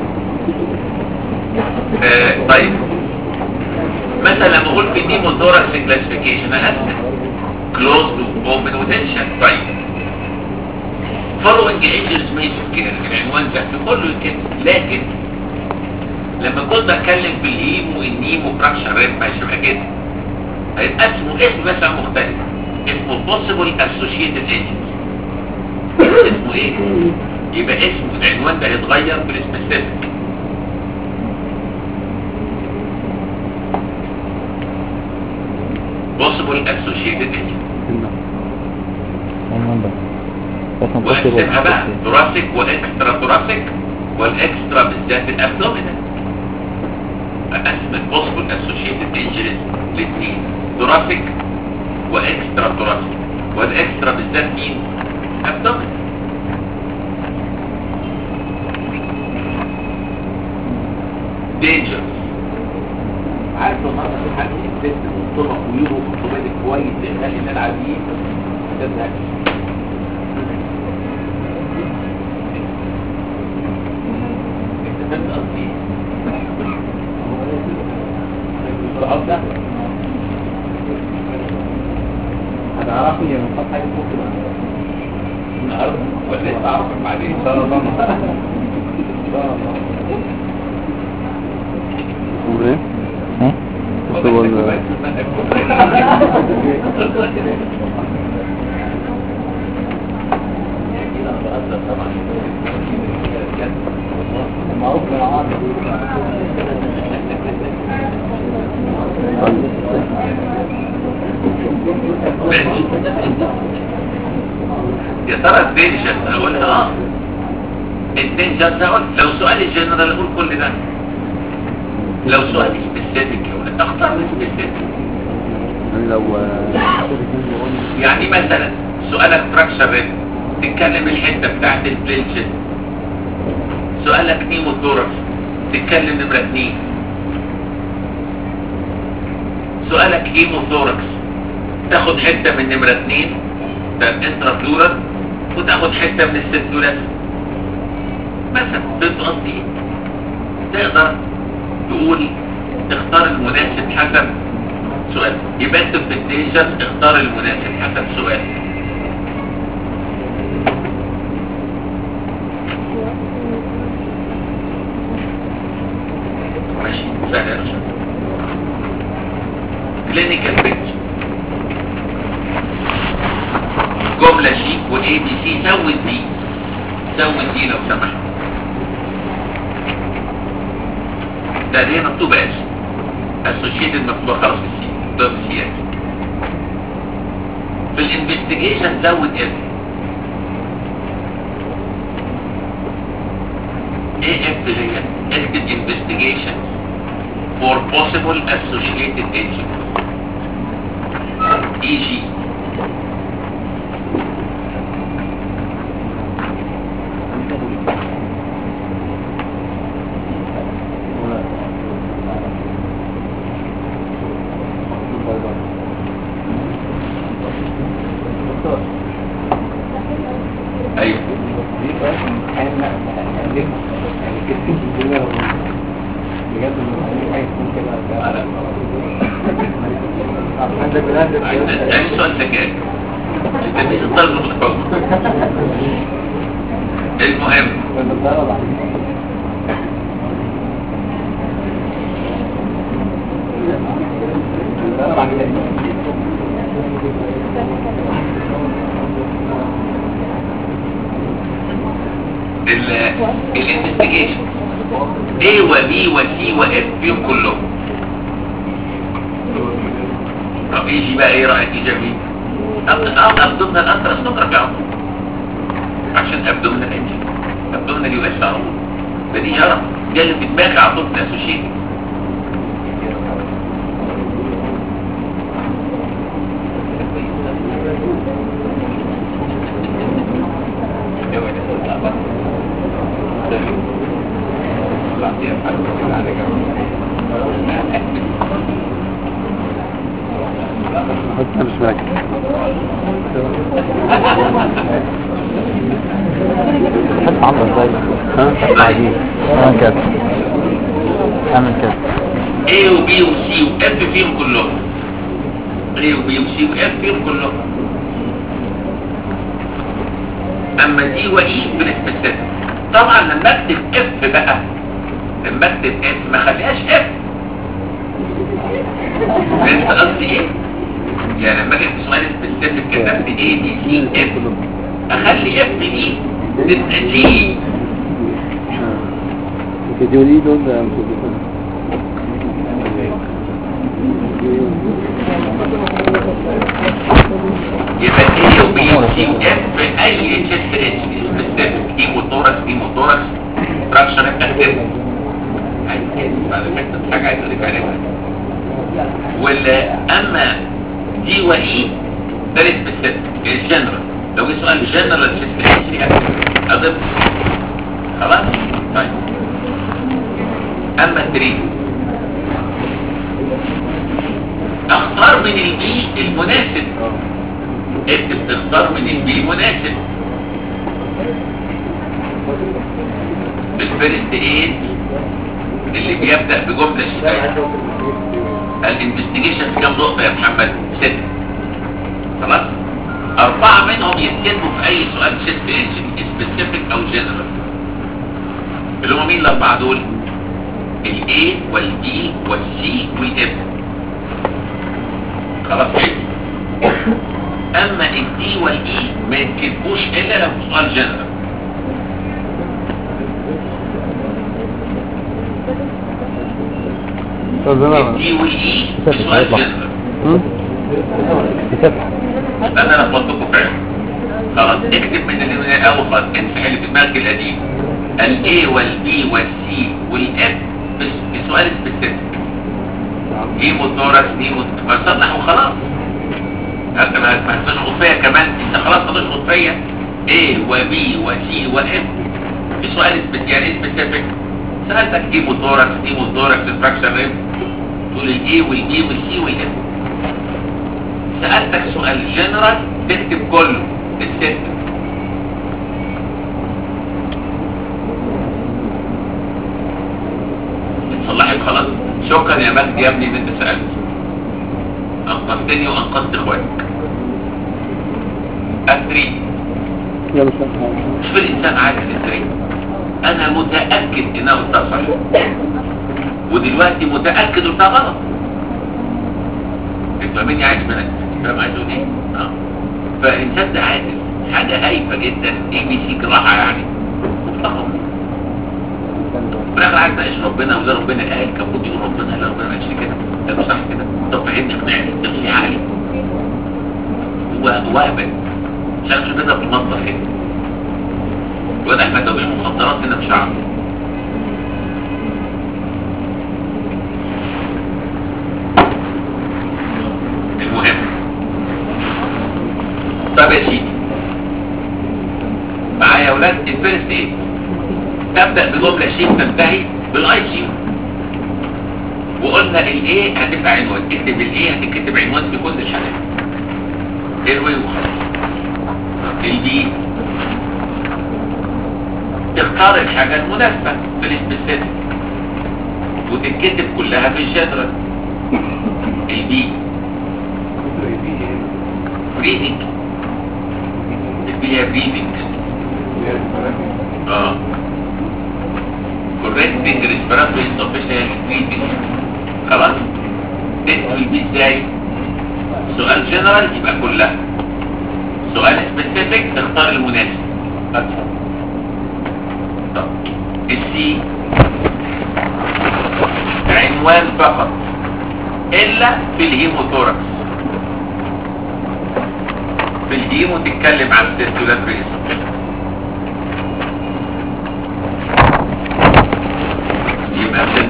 آه، طيب مثلا لما اقول في دي موتوركس كلاسيفيكيشن اقسم كلوز تو اوبن وتنشن طيب فولوينج ايجرز ما كده العنوان ده كله كده لكن لما كنت بتكلم في الهيمو النيمو فراكشر ريت ما يشبه كده هيبقى اسمه اسم بس مختلف اسمه possible associated agents اسمه ايه؟ يبقى اسمه العنوان ده هيتغير بالسبيسيفيك possible associated agents عنوان ده رقم واقسمها بقى ثوراسيك واكسترا ثوراسيك والاكسترا بالذات الابدومينال اقسم البوسبل اسوشيتد انجريز لاثنين ثوراسيك واكسترا ثوراسيك والاكسترا بالذات مين ابدومينال دينجر عارف لو مرة في حد يكتب وطبق ويورو وطبق كويس يخلي نلعب بيه ما تزهقش انت فهمت قصدي ايه؟ الصعب ده هتعرفني لما نحط حاجة فوق كده النهارده ولا لسه اعرفك بعدين ان شاء الله ان شاء الله وايه؟ ها؟ بس هو ال- معروف من العام يا ترى الدينجر اقول اه الدينجر ده اقول لو سؤال الجنرال اقول كل ده لو سؤال سبيسيفيك اقول اختار سبيسيفيك يعني لو يعني مثلا سؤالك فراكشر ريت تتكلم الحته بتاعت البلينشن سؤالك نيموثوركس تتكلم نمره اتنين سؤالك هيموثوركس تاخد حته من نمره اتنين ده الانترا بلورال وتاخد حته من السيركولاس مثلا فهمت قصدي ايه؟ تقدر تقول تختار المناسب حسب سؤال يبقى انت في الدينجر اختار المناسب حسب سؤال ماشي سهل يا رشاد كلينيكال بيكتشر جملة شيك واي بي سي زود دي زود دي لو سمحت ده دي مكتوبة اس اسوشيتد مكتوبة خلاص في السي ده في السي اس في الانفستيجيشن زود اف ايه اف اللي هي اكتب investigation for possible associated agents e.g. ايوه عندك بلاد عايز سؤال ذكاء انت مش الطالب المتفوق المهم الانفستيجيشن A و B و C و F فيهم كلهم طب يجي بقى ايه رأيك ايجابي اب اب ضمن الانترا سنوكرافي اهو عشان ابدومينال انجل ابدومينال يو اس على طول ده دي يرى ده اللي في دماغي على طول اسوشيت حتى مش فاكر حتى عمرو ازاي ها حتى عجيب اعمل كده اعمل كده A و B و C و F فيهم كلهم A و B و C و F فيهم كلهم اما D و E بالسبيسيفيك طبعا لما اكتب F بقى لما اكتب F ما خليهاش F فهمت قصدي ايه؟ يعني لما اجي في سؤال سبيسيفيك كتبت A B C F اخلي F دي تبقى G الفيديو دي دول مصدقين يبقى A و B و C و F في اي تشست اتش سبيسيفيك دي موتوركس دي موتوركس ستراكشر انت هتكتبه بعد ما انت حاجه عايز اضيف عليها ولا اما دي و اي ده السبيسيفيك الجنرال لو جه سؤال جنرال تشست اتش دي اضيف خلاص طيب اما التريد اختار من البي المناسب انت بتختار من البي المناسب الفيرست ايد اللي بيبدأ بجملة شفاية الانفستيجيشن كام نقطة يا محمد؟ ستة خلاص؟ أربعة منهم يتكتبوا في أي سؤال شيست انجن سبيسيفيك أو جنرال اللي هم مين الأربعة دول؟ ال A وال B وال C وال F خلاص كده اما الدي والاي ما يتكتبوش الا لو سؤال جنرال الدي والاي سؤال جنرال بتفتح انا لخبطتكم فعلا خلاص اكتب من اللي من الاول خالص امسح اللي في دماغك القديم الاي والبي والسي والاف بسؤال سبيسيفيك ايه موتوركس دي موتوركس صلح وخلاص انت ما ما تشخط فيا كمان انت خلاص هتشخط فيا A و B و C و F في سؤال سبيسيفيك يعني ايه سبيسيفيك سألتك ايه موتوركس دي موتوركس فراكشن ريب تقول ال A وال B وال C وال F سألتك سؤال جنرال تكتب كله الست صلحت خلاص شكرا يا مجدي يا ابني ان انت سألت انقذتني وانقذت اخواتك التري يا مش شوف الانسان عارف التري انا متأكد انه اتصل ودلوقتي متأكد انها غلط انت مني عايز منك فاهم عايز اقول ايه اه فالانسان ده عادل حاجة هايفة جدا اي بي سي جراحة يعني مطلقة في الاخر عايز ناقش ربنا وده ربنا قال كان المفروض يقول ربنا لا ربنا ما قالش كده ده مش صح كده طب فهمني اقنعني تفسير عالي و- وهبل مش عارف شو كده في المطبخ هنا الواد احمد لو بيعمل مخدرات هنا مش عارف المهم طب يا سيدي معايا يا اولاد الفيرست ايه تبدأ بجملة شيء تنتهي بالاي سي يو وقلنا الايه هتبقى عنوان تكتب الايه هتكتب عنوان في كل الحالات ايروي وخلاص البي تختار الحاجة المناسبة في الاسبيسيفيك وتتكتب كلها في الجنرال البي بريدنج البي هي بريدنج اه correcting respiratory insufficient breathing خلاص تكتب البي ازاي سؤال جنرال يبقى كلها سؤال سبيسيفيك تختار المناسب بس. طب السي عنوان فقط الا في الهيموثوركس في الهيمو تتكلم عن السيركولاتري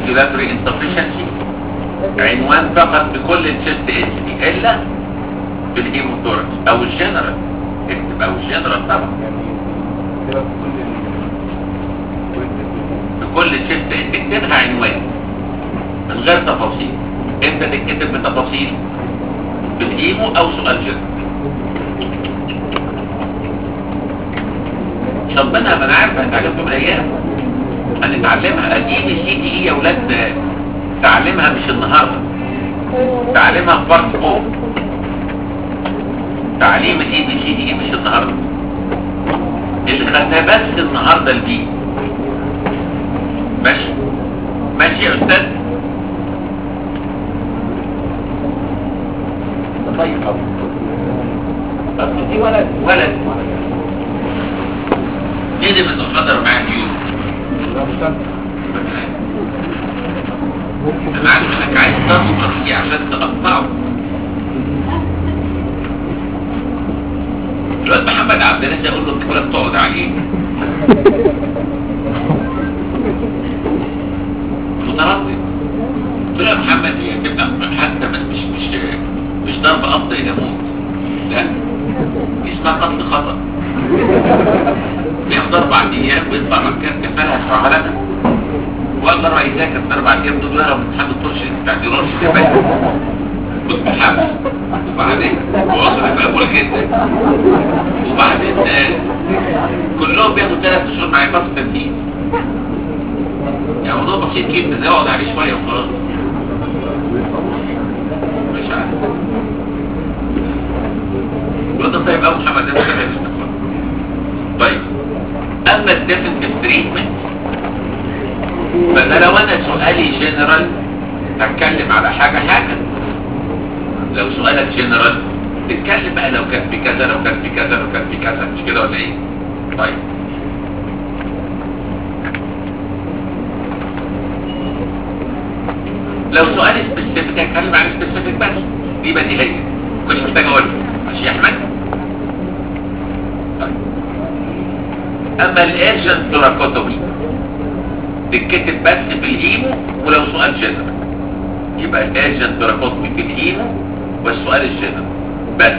circulatory insufficiency عنوان فقط بكل الشيست اتش الا بالهيموثوركس او الجنرال اكتب او الجنرال طبعا كده في كل ال- بكل الشيست اكتبها عنوان من غير تفاصيل انت تكتب بتفاصيل بالهيمو او سؤال جنرال ربنا ما انا عارف هتعلمكم الايام هنتعلمها الاي بي سي دي اي يا ولاد تعلمها مش النهارده تعلمها في بارت فوق تعليم الاي بي سي دي اي مش النهارده اللي خدناه بس النهارده البي ماشي ماشي يا استاذ طيب أوي. اصل دي ولد ولد دي من القدر معاه يوم لا مش أنت. انا عارف انك عايز تصبر فيه عشان تقطعه الواد محمد عبد الناس يقول له انت كده بتقعد عليه متردد قلت له يا محمد هي تبقى حتى مش مش مش مش ضرب قبض الى موت لا دي اسمها قتل خطأ بياخد اربع ايام ويطلع مكان كفالها يدفعها لنا واقدر راح يذاكر في اربع ايام دول يهرب من امتحان الطرش بتاع ديرارش كمان كنت حابس وبعدين وعذر مقبول جدا وبعدين آه، كلهم بياخدوا ثلاث شهور مع فتره تنفيذ يعني موضوع بسيط جدا زي اقعد عليه شويه وخلاص مش عارف وده طيب ابو محمد ده مش عارف يستغفر. طيب اما الديفنتيف تريتمنت فده لو انا سؤالي جنرال هتكلم على حاجة حاجة لو سؤالك جنرال تتكلم بقى لو كان في كذا لو كان في كذا لو كان في كذا مش كده ولا ايه طيب لو سؤال سبيسيفيك هتكلم عن سبيسيفيك بس دي بديهية كنت محتاج اقول ماشي يا احمد طيب اما الايرجنت توراكوتومي تتكتب بس في الهيمو ولو سؤال جنرال يبقى الايرجنت توراكوتومي في الهيمو والسؤال الجنرال بس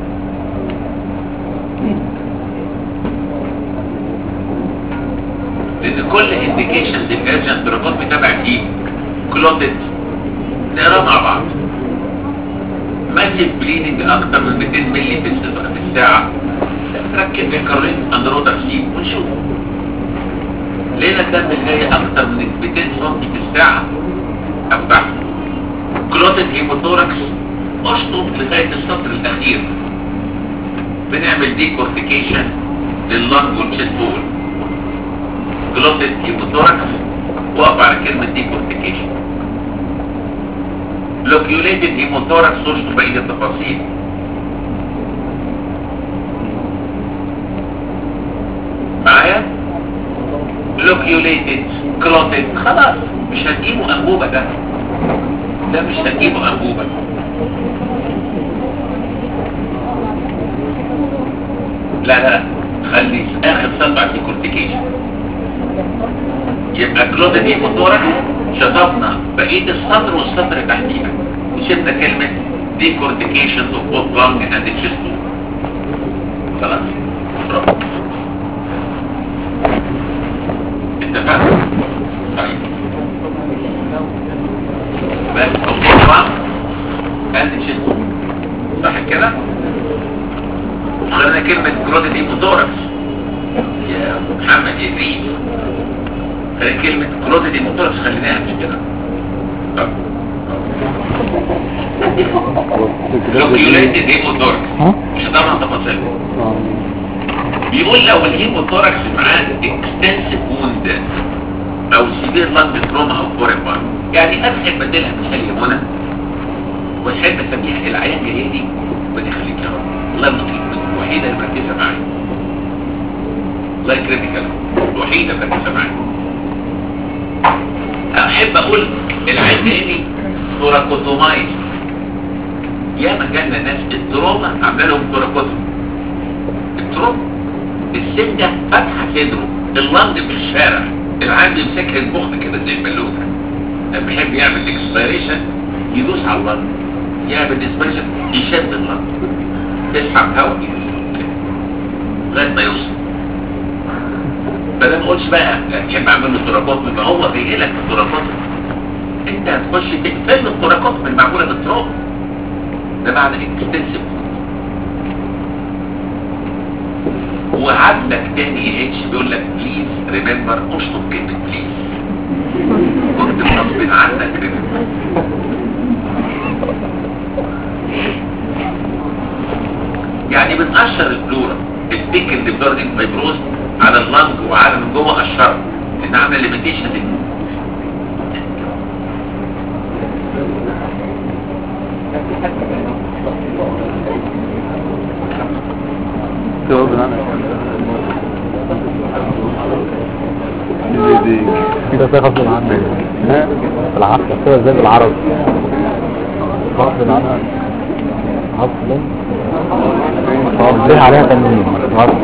لان كل انديكيشنز الايرجنت توراكوتومي تبع الهيمو كلوتد نقرا مع بعض ماسيف بليدنج اكتر من 200 مللي في الس- في الساعه تركب الكارولين اندروتر سي ونشوف ليلة الدم الجاي اكتر من 200 سم في الساعة او تحت كلوتد هيموثوركس اشطب لغاية السطر الاخير بنعمل دي كورتيكيشن لللنج والشيست بول كلوتد هيموثوركس وقف على كلمة دي كورتيكيشن لوكيوليتد هيموثوركس اشطب بقية التفاصيل معايا لوكيوليتد كلوتد خلاص مش هتجيبوا انبوبة ده ده مش هتجيبوا انبوبة لا لا خلي اخر سطر دي كورتيكيشن يبقى كلوتد دي موتورك شطبنا بقية السطر والسطر تحتيها وشفنا كلمة دي كورتيكيشن اوف بوث لانج اند تشيست خلاص برافو اتفقنا طيب بس موضوع اند تشيست صح كده خلينا كلمة كلوتد دي موتوركس يا محمد ادريس خلينا كلمة كلوتد دي موتوركس خليناها مش كده طب لوكيوليتد هيموثوركس مش هضرنا تفاصيل بيقول لو الهيموثوركس معاه اكستنسيف ووند او سيفير لانج تروما او فورين بار يعني انا بحب اديلها مثال يا منى وتحب اسميها العيان جايه دي ودي خليك يا رب الله المطلوب الوحيده اللي مركزه معايا الله يكرمك يا رب الوحيده اللي مركزه معايا احب اقول العيان جايه دي توراكوتومايز يا ما جالنا ناس التروما عامله لهم توراكوتوم التروما السنجة فاتحة صدره اللنج في الشارع العيان بيمسكها المخ كده زي البالونه لما يحب يعمل اكسبيريشن يدوس على اللنج يعمل اكسبيريشن يشد اللنج تسحب هواء يدوس كده. لغايه ما يوصل فده ما اقولش بقى يحب اعمل له تراكوت ما هو جاي لك التراكوت انت هتخش تقفل له التراكوت المعموله بالتراب ده معنى اكستنسيف وعد لك تاني يا اتش بيقول لك بليز ريمبر اشطب كلمه بليز كنت غصب عنك ريمبر يعني بنقشر الفلورا التيكن ديبلورنج فايبروز على اللنج وعلى من جوه قشرها لان عامله ليميتيشن جواب انا انت ازاي غصب عنك ها بالعافيه كده ازاي بالعربي غصب عنك غصب اه ليه عليها تنوين غصب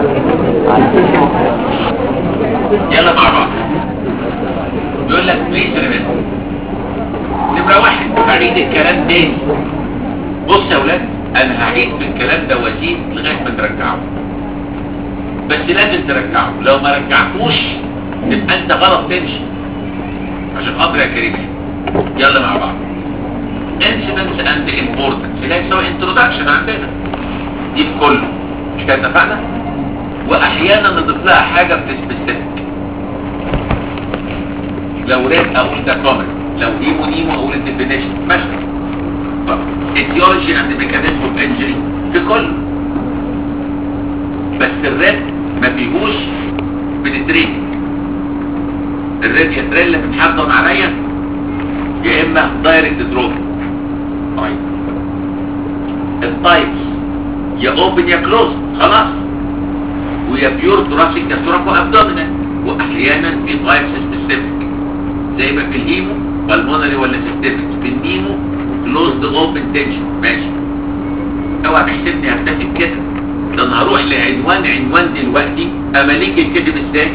يلا مع بعض يقول لك بليز ريمبر نمرة واحد هعيد الكلام تاني بص يا ولاد انا هعيد في الكلام ده وازيد لغايه ما نرجعه بس لازم ترجعه لو ما رجعتوش تبقى انت غلط تمشي عشان خاطر يا كريم يلا مع بعض incidents and importance لا يساوي introduction عندنا دي في كله مش كده اتفقنا واحيانا نضيف لها حاجه في السبيسيفيك لو ريد اقول ده كومنت لو ايمو نيمو اقول الديفينيشن ماشي طب etiology and mechanism of injury في كله بس الريد ما فيهوش بنتريتنج الريد يا تريل بتحضن عليا يا اما دايركت دروب طيب التايبس يا اوبن يا كلوز خلاص ويا بيور تراسيك يا سوراكو ابدومينال واحيانا في تايبس سبيسيفيك زي ما في الهيمو بالمونري ولا سيستميك في النيمو كلوزد اوبن تنشن ماشي اوعى تحسبني هكتفي كده ده انا هروح لعنوان عنوان دلوقتي اماليك الكتب ازاي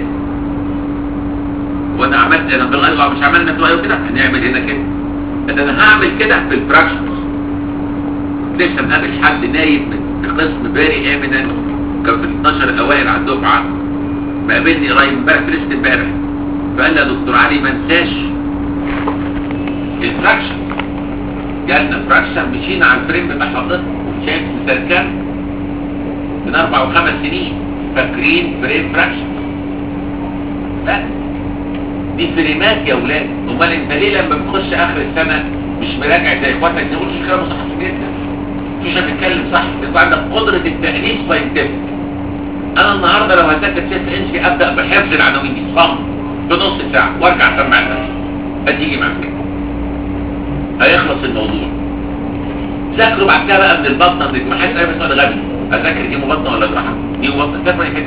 وانا عملت انا بالله مش عملنا دلوقتي كده هنعمل هنا كده ده انا هعمل كده في الفراكشنز لسه مقابل حد نايب من قسم باري اميننت كان في ال 12 الاوائل على الدفعه مقابلني قريب امبارح في لسه امبارح فقال لي يا دكتور علي ما انساش الفراكشن جالنا فراكشن مشينا على الفريم بتاع حضرتك شايف مسركان من اربع وخمس سنين فاكرين فريم فراكشن لا دي فريمات يا ولاد امال انت ليه لما بتخش اخر السنه مش مراجع زي اخواتك تقول شو كلامه صح جدا مش هتتكلم صح يبقى عندك قدره التأنيس ساينتفك انا النهارده لو هذاكر ست انشي ابدا بحفظ العناوين دي صم بنص ساعه وارجع اسمع نفسي هتيجي معاك هيخلص الموضوع ذاكروا بعد كده بقى من البطنه من ما حدش قايل بس انا غبي اذاكر دي بطنه ولا جراحه دي بطنه ذاكروا كده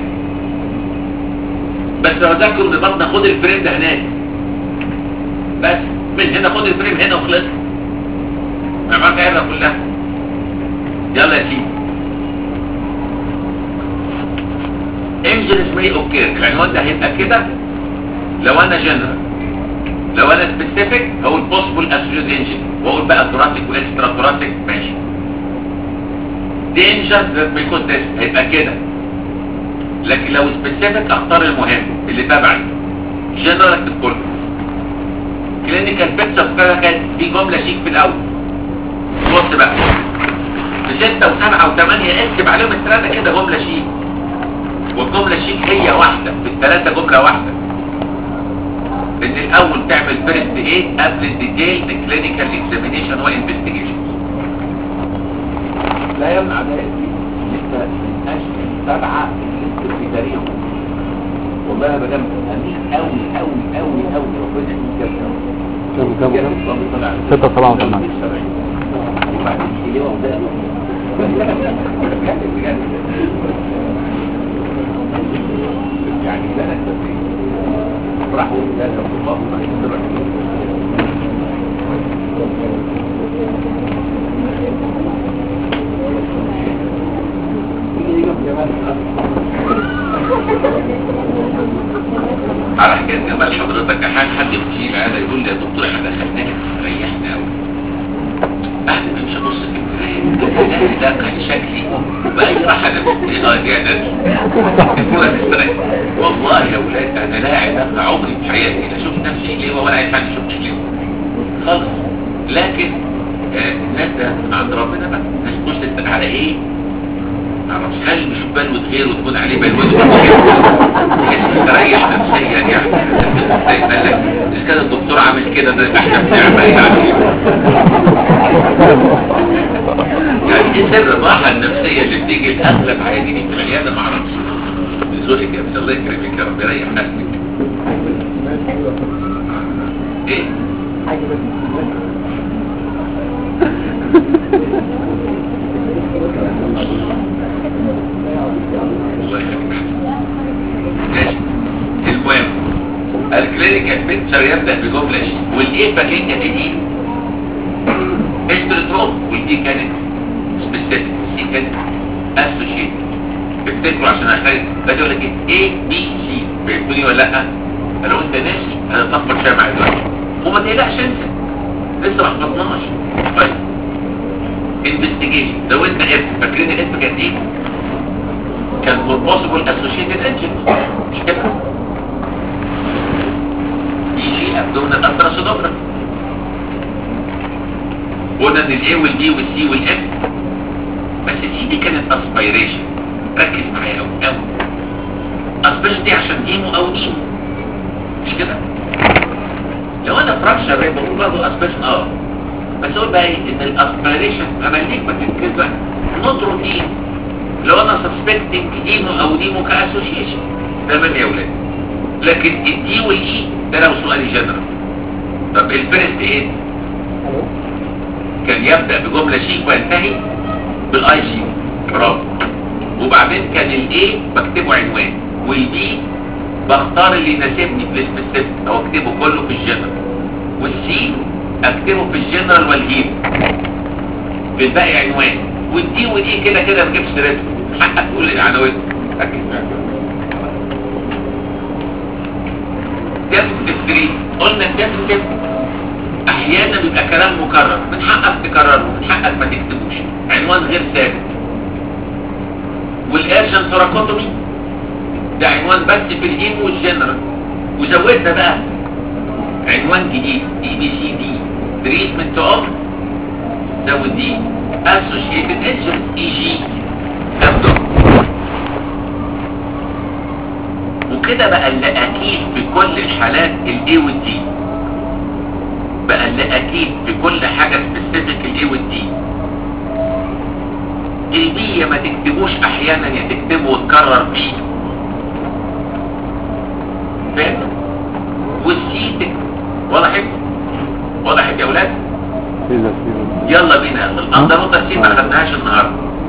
بس لو ذاكروا من البطنه خد الفريم ده هناك بس من هنا خد الفريم هنا وخلص ما معاك ايه كلها يلا يا سيدي انجلس مي اوكي العنوان ده هيبقى كده لو انا جنرال لو انا سبيسيفيك هقول بوسبل اسيود انجن واقول بقى ثوراسيك واكسترا ثوراسيك ماشي دينجر ذات بيكون تيست هيبقى كده لكن لو سبيسيفيك اختار المهم اللي تبعي جنرال اكتب كله كلينيكال بيكتشر كده كانت في جمله شيك في الاول بص بقى في ستة وسبعة وثمانية اكتب عليهم الثلاثة كده جملة شيك والجملة شيك هي واحدة في الثلاثة جملة واحدة ان الاول تعمل فيرست ايه قبل الديتيل كلينيكال اكزامينيشن وانفستيجيشن لا يمنع ذلك لسه من اشهر سبعة لسه في تاريخه والله يا مدام امين قوي قوي قوي قوي ربنا يديك كم كم كم ستة سبعة وثمانية يعني لا نكتفي افرح لا الله على حكاية يا جمال حضرتك احيانا حد يمشي لي انا يقول لي يا دكتور احنا دخلناك ريحنا قوي بعد ما امشي ابص في المرايه ده كان شكلي باي راحه انا اه دي انا يقول لك استريح. والله يا ولاد انا لا علاقه عمري في حياتي لا شفت نفسي ليه ولا عايز حد يشوفني ليه خالص لكن آه، الناس ده عند ربنا بقى الناس مش تسال على ايه معرفش هل مش بلوة غيره وتكون عليه بلوة تحس تريح نفسيا يعني زي ما قال لك اذا كان الدكتور عامل كده ده احنا بنعمل يعني يعني ايه سر الراحه النفسيه اللي بتيجي لاغلب عيانين في العياده ما اعرفش ذوقك يا بس الله يكرمك يا رب يريح نفسك ايه الله يخليك ماشي المهم الكلينيكال بيكتشر يبدا بجمله شيء والايه فاكرين كانت ايه هيستوريتروم والدي كانت سبيسيفيك والسي كانت اسوشيت افتكروا عشان اخلي باجي اقول لك ايه A B C فهمتوني ولا لا لو انت ناسي انا اتلخبط شويه معاك دلوقتي وما تقلقش انت لسه ما حفظناش طيب انفستيجيشن لو انت اف فاكرين الاف كانت ايه كان for possible associated agent مش كده يجي abdominal ultrasonography قلنا ان الاي والبي والسي والاف بس السي دي كانت اسبيريشن ركز معايا قوي قوي اسبيريشن دي عشان ايمو او نيمو مش كده لو انا فراكشر ريب بقول برضه اسبيريشن اه بس اقول بقى ايه ان الاسبيريشن هبليك ما تتكلم نوت روتين لو انا سسبكتنج ايمو او نيمو كاسوشيشن تمام يا ولاد لكن الدي والاي ده لو سؤالي جنرال طب الفيرست ايه كان يبدأ بجملة شيك وينتهي بالاي سي برافو وبعدين كان الاي بكتبه عنوان والبي بختار اللي يناسبني في السبيسيفيك او اكتبه كله في الجنرال والسي اكتبه في الجنرال والهيم في الباقي عنوان والدي ودي كده كده ما تجيبش سيرتها حقك تقول لي عناوين ركز معايا ديفنتيف 3 قلنا الديفنتيف احيانا بيبقى كلام مكرر من حقك تكرره من حقك ما تكتبوش عنوان غير ثابت والارشن ثوراكوتومي ده عنوان بس في الهيم والجنرال وزودنا بقى عنوان جديد دي بي سي دي تريتمنت اوف زود دي اسوشيتد انجرز اي جي ابدو وكده بقى اللي اكيد في كل الحالات الاي والدي بقى اللي اكيد في كل حاجة سبيسيفيك الاي والدي البي يا ما تكتبوش احيانا يا تكتبه وتكرر بي فاهم والسي تكتب وضحت وضحت يا ولاد يلا بينا الاندر ووتر سي ما خدناهاش النهارده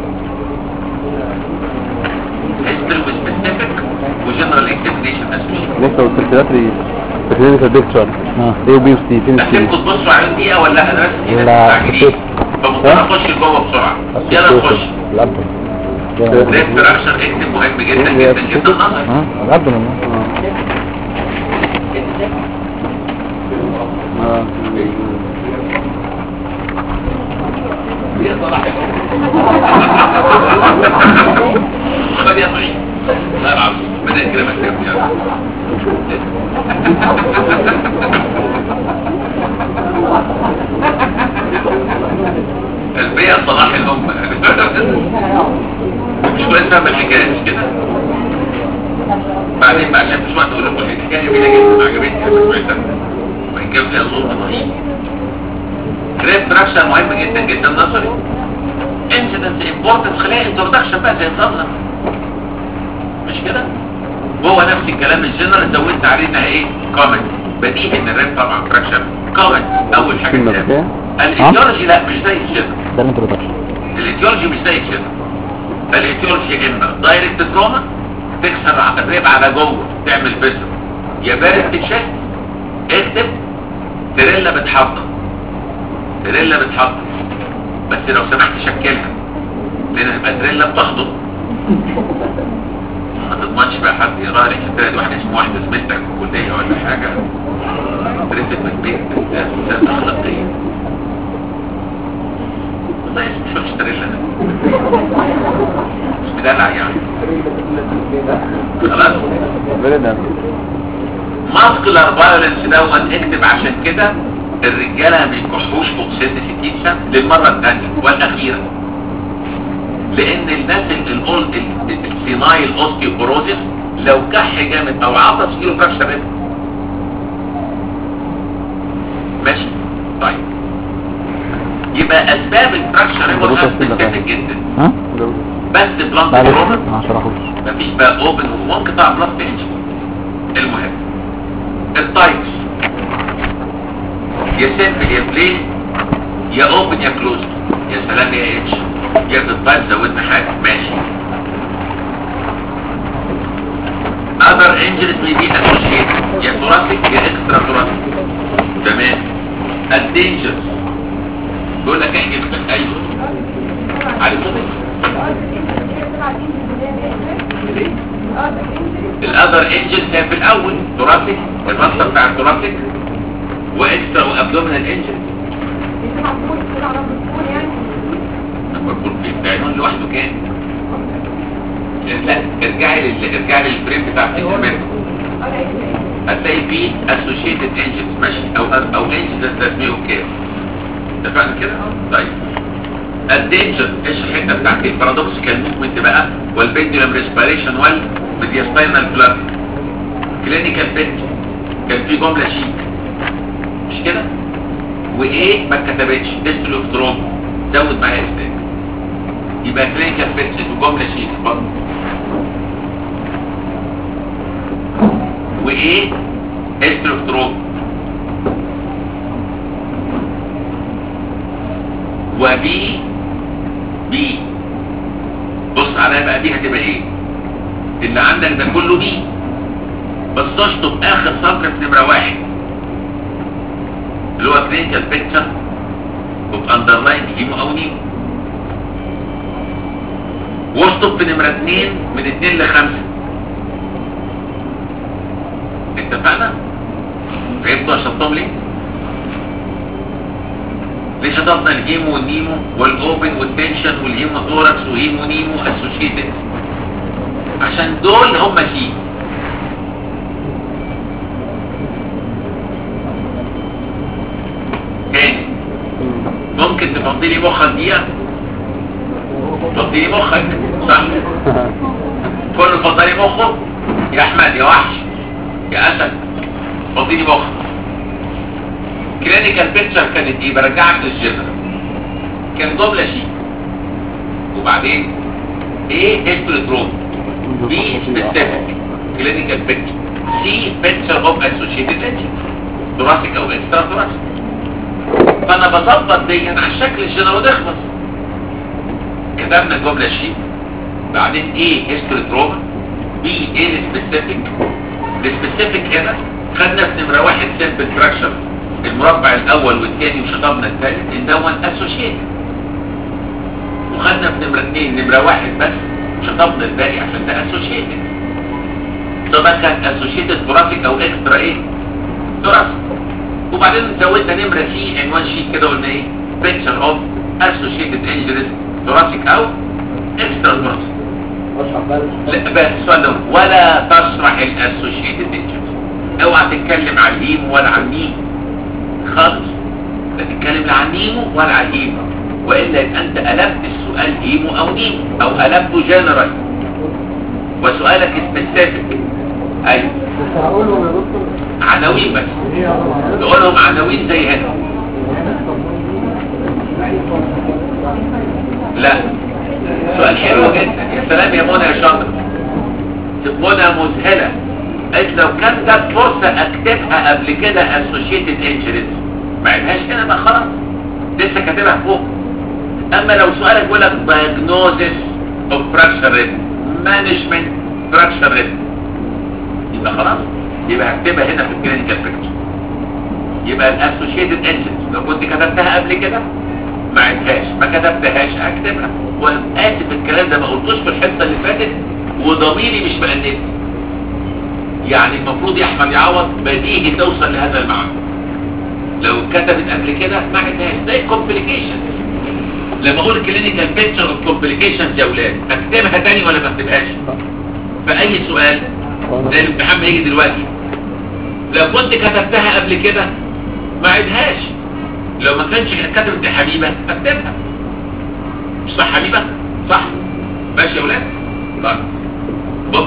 هيستوري وسبيسيفيك وجنرال اكزامينيشن اسوشيت لسه والسيركيلاتري سيركيلاتري بيكتشر ايه وبي وسي فين اسيبكم تبصوا على دقيقه ولا لا انا بس في ناس لا، مستعجلين كتير. فممكن اخش لجوه بسرعه يلا نخش الابدن ريسبيراشن اكتب مهم جدا جدا جدا نظري الابدن يا صلاح خد يا صعيد الله العظيم بدأ كده مكتب يا البيئة صلاح الأمة مش كويس فاهم الحكاية مش كده بعدين بقى عشان مش وقت اقول لكم الحكاية جميلة جدا عجبتني لما سمعتها وإن كان فيها صوت رهيب ريستراكشن مهم جدا جدا نظري انسيدنس امبورتنس خليها انترودكشن بقى زي نظامنا مش كده هو نفس الكلام الجنرال زودت عليه انها ايه كومنت بديهي ان الريب طبعا فراكشن كومنت اول حاجه كلمة كده. بكام؟ الايديولوجي لا مش زي الجنرال ده الانترودكشن الايديولوجي مش زي الجنرال الايديولوجي اما دايركت تروما تكسر ع- الريب على جوه تعمل فيسر يا بارد تشست اكتب تريلا بتحضر تريلا بتحضر بس لو سمحت شكلها لان هتبقى تريلا بتحضر ما ماتش بقى حد يقرا لي الحكايه دي واحد اسمه واحد زميلتك في الكليه ولا حاجه رفت من البيت ده ده اخلاقيه والله مش بشتري لنا مش مدلع يعني خلاص بلد ماسكولار فايولنس دوت اكتب عشان كده الرجاله ما بيكحوش فوق سن 60 سنه للمره الثانيه والاخيره لان الناس الاولد السينايل اوستيوبوروزيس لو كح جامد او عطس يجيله فراكشر ريب ماشي طيب يبقى اسباب الفراكشر ريب مبروك يا سيدي. سبيسيفيك جدا ها؟ بس بلانت معلش بروبل ما شرحوش مفيش بقى اوبن وممكن طبعا بلس بيج المهم التايبس يا سيمبل يا بلين يا اوبن يا كلوز يا سلام يا اتش يا التايب زودنا حاجه ماشي other injuries may be associated يا thoracic يا extra thoracic تمام الدينجرز بيقول لك احجز من ايوه على صوتك الاذر انجل كان في الاول ثوراسيك المصدر بتاع الثوراسيك واكسترا وابدومينال انجل مربوط بالعنوان لوحده كان لا ارجعي لل ارجعي للفريم بتاع الانجل هتلاقي فيه اسوشيتد انجلز ماشي او او انجلز تسميه كده اتفقنا كده طيب الدينجر ايش الحته بتاعت البارادوكسيكال موفمنت بقى والبندولم ريسبيريشن والميدياستاينال بلاد كلينيكال بيكتشر كان في جمله شيك مش كده وايه ما اتكتبتش ديستروفتروم زود معايا استاذ يبقى كلينيكال بيكتشر وجمله شيك اتفضل وايه استروفتروم وبي بي بص عليا بقى دي هتبقى ايه اللي عندك ده كله بي بس تشطب اخر سطر في نمره واحد اللي هو كلينيكال بيكتشر اوف اندرلاين هيمو او نيمو واشطب في نمره اتنين من اتنين لخمسه اتفقنا؟ فهمتوا شطهم ليه؟ ليه شطبنا الهيمو والنيمو والاوبن والتنشن والهيموثوركس وهيمو نيمو اسوشيتد عشان دول هم سي تاني ممكن تفضي لي مخك دقيقة تفضي لي مخك صح كله فضي لي مخه يا احمد يا وحش يا اسد فضي لي مخك كلينيكال بيكتشر كانت ايه برجعك للجنرال كان جمله شيء وبعدين ايه هيستوريدروم بي سبيسيفيك كلينيكال بيكتشر سي بيكتشر اوف اسوشيتد انجن ثوراسيك او اكسترا ثوراسيك فانا بظبط دي على الشكل الجنرال ونخلص كتبنا الجمله شيء بعدين ايه هيستوريدروم بي ايه السبيسيفيك السبيسيفيك هنا خدنا في نمره واحد سيمبل فراكشر المربع الاول والثاني وشطبنا الثالث ان ده وان اسوشيت وخدنا في نمره اثنين نمره واحد بس شطبنا الباقي عشان ده اسوشيت طبعا كان اسوشيتد ثوراسيك او اكسترا ايه ثوراسيك وبعدين زودنا نمره سي عنوان شيت كده قلنا ايه بيكتشر اوف اسوشيتد انجريز ثوراسيك او اكسترا ثوراسيك لا بس السؤال ده ولا تشرح الاسوشيتد انجريز اوعى تتكلم عن الهيم ولا عن مين خالص لا تتكلم لا عن نيمو ولا عن هيمو والا يبقى انت قلبت السؤال هيمو او نيمو او قلبته جنرال وسؤالك سبيسيفيك ايوه بس هقولهم يا دكتور عناوين بس ايه هقولهم تقولهم عناوين زي هنا لا سؤال حلو جدا يا سلام يا منى يا شاطر منى مذهله قالت لو كان جت فرصه اكتبها قبل كده اسوشيتد انجريز ما عدهاش هنا بقى خلاص لسه كاتبها فوق اما لو سؤالك بيقول لك diagnosis of fracture rib management fracture rib يبقى خلاص يبقى هكتبها هنا في الكلينيكال بيكتشر يبقى الاسوشيتد انجريز لو كنت كتبتها قبل كده ما عدهاش ما كتبتهاش اكتبها وانا اسف الكلام ده ما قلتوش في الحصه اللي فاتت وضميري مش مأنبني يعني المفروض يا احمد يعوض بديهي توصل لهذا المعنى لو كتبت قبل كده ما عدناش زي كومبليكيشن لما اقول كلينيكال بيكتشر اوف كومبليكيشنز يا اولاد اكتبها تاني ولا ما اكتبهاش فاي سؤال زي الامتحان ما يجي دلوقتي لو كنت كتبتها قبل كده ما عدهاش لو ما كانش كتبت يا حبيبه اكتبها مش صح حبيبه صح ماشي يا اولاد طيب بص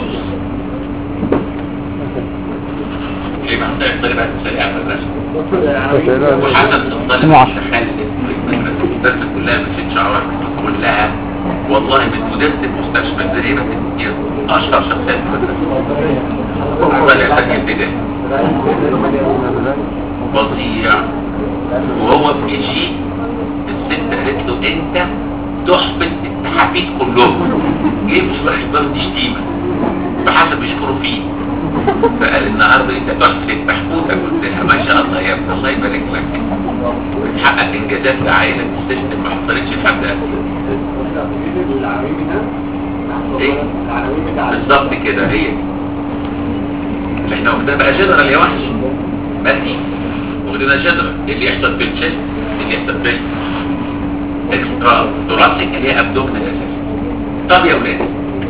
ايه بقى ده بقى سريع في المدرسه وحسن الطالب متخلف المدرسه كلها مشيت شعرها كلها والله من مديرة المستشفى تقريبا كتير اشهر شخصيات في المدرسه طالع ثانيه ابتدائي فظيع وهو في جي الست قالت له انت تحفظ التحافيز كلهم جه مش واخد باله دي شتيمه فحسب يشكروا فيه فقال النهارده انت تحفظ المحموده قلت لها ما شاء الله يا ابني الله يبارك لك بتحقق انجازات لعائله السيستم ما حصلتش لحد ايه بالظبط كده هي دي اللي احنا واخدينها بقى جنرال يا وحش مادي واخدينها جنرال اللي يحصل في الشيست اللي يحصل في اكسترا ثوراسيك اللي هي ابدومينال اساسا طب يا ولاد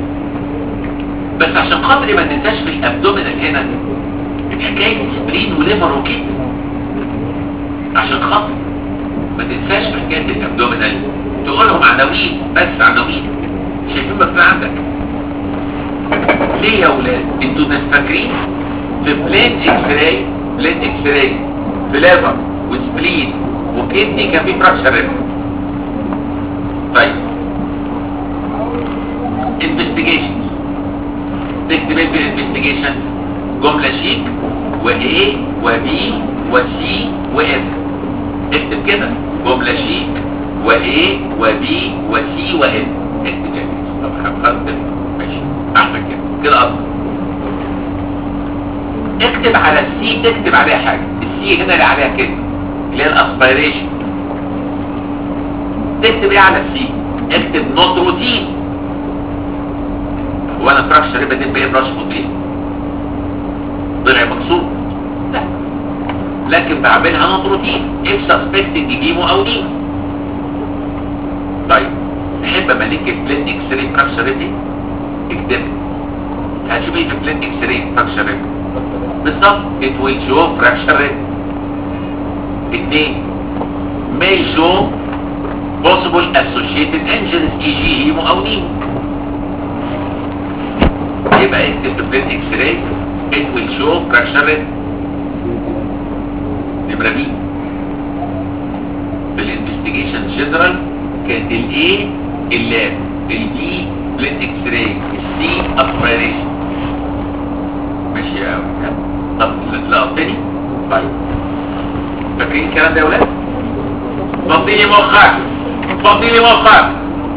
بس عشان خاطر ما ننساش في الابدومينال هنا حكايه سبرين وليفر وكده عشان خاطر ما تنساش في حكايه الابدومينال تقولهم عناوين بس عناوين شايفين مكتوب عندك ليه يا ولاد انتوا ناس فاكرين في بلين اكس راي بلين اكس راي في ليفر وسبلين وكدني كان في فراكشر ريب طيب انفستيجيشن تكتب ايه في الانفستيجيشن جملة شيك و A و B و C و F اكتب كده جملة شيك و A و B و C و F اكتب كده طب خلاص كده ماشي احسن كده كده افضل اكتب على السي تكتب عليها حاجة السي هنا اللي عليها كلمة اللي هي الاسبيريشن تكتب ايه على السي اكتب نوت روتين وانا فراكشر يبقى دي بايه براش روتين ضلع مكسور لا لكن بعملها نوت روتين اف سسبكتد ديمو او دي طيب تحب املك البلين اكس راي فراكشر دي اكتب هتشوف ايه في البلين اكس راي فراكشر بالظبط it will show fracture rate اتنين may show possible associated injuries e.g. هيمو او نيمو يبقى اكتب في بلين اكس راي it will show fracture rate نمرة بي في الانفستيجيشن جنرال كانت الاي اللاب البي بلين اكس راي السي اسبيريشن ماشي يا ولاد طب لقطني طيب فاكرين الكلام ده يا ولاد فضيلي مخك فضيلي مخك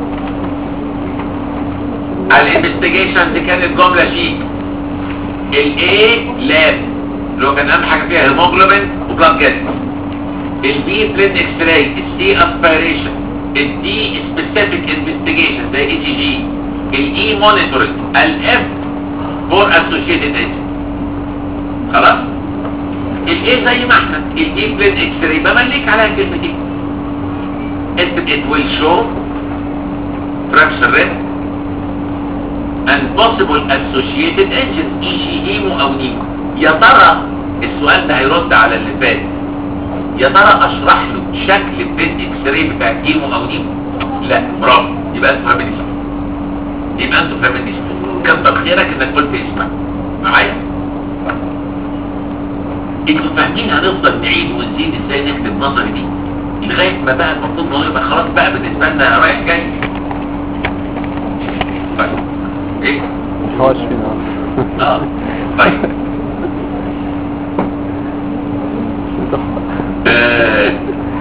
الانفستيجيشن دي كانت جملة شيك الاي لاب اللي هو كان اهم حاجة فيها هيموجلوبين وبلاد جاز البي بلين اكس راي السي اسبيريشن الدي سبيسيفيك انفستيجيشن زي اي جي جي الاي مونيتورنج الاف فور اسوشيتد ايجنت خلاص الايه زي ما احنا الايه بلين اكس راي بملك عليها كلمتين اكتب it will show fracture rate and possible associated agents e.g. هيمو او نيمو يا ترى السؤال ده هيرد على اللي فات يا ترى اشرح له شكل البلين اكس راي بتاع هيمو او نيمو لا برافو يبقى انتوا فاهمين صح يبقى انتوا فاهمين صح كتر خيرك انك قلت اسمع معايا انتوا فاهمين هنفضل نعيد ونزيد ازاي نكتب نظري دي لغايه ما بقى المفروض ان هو يبقى خلاص بقى بالنسبه لنا رايح جاي طيب ايه مش فينا اه طيب آه،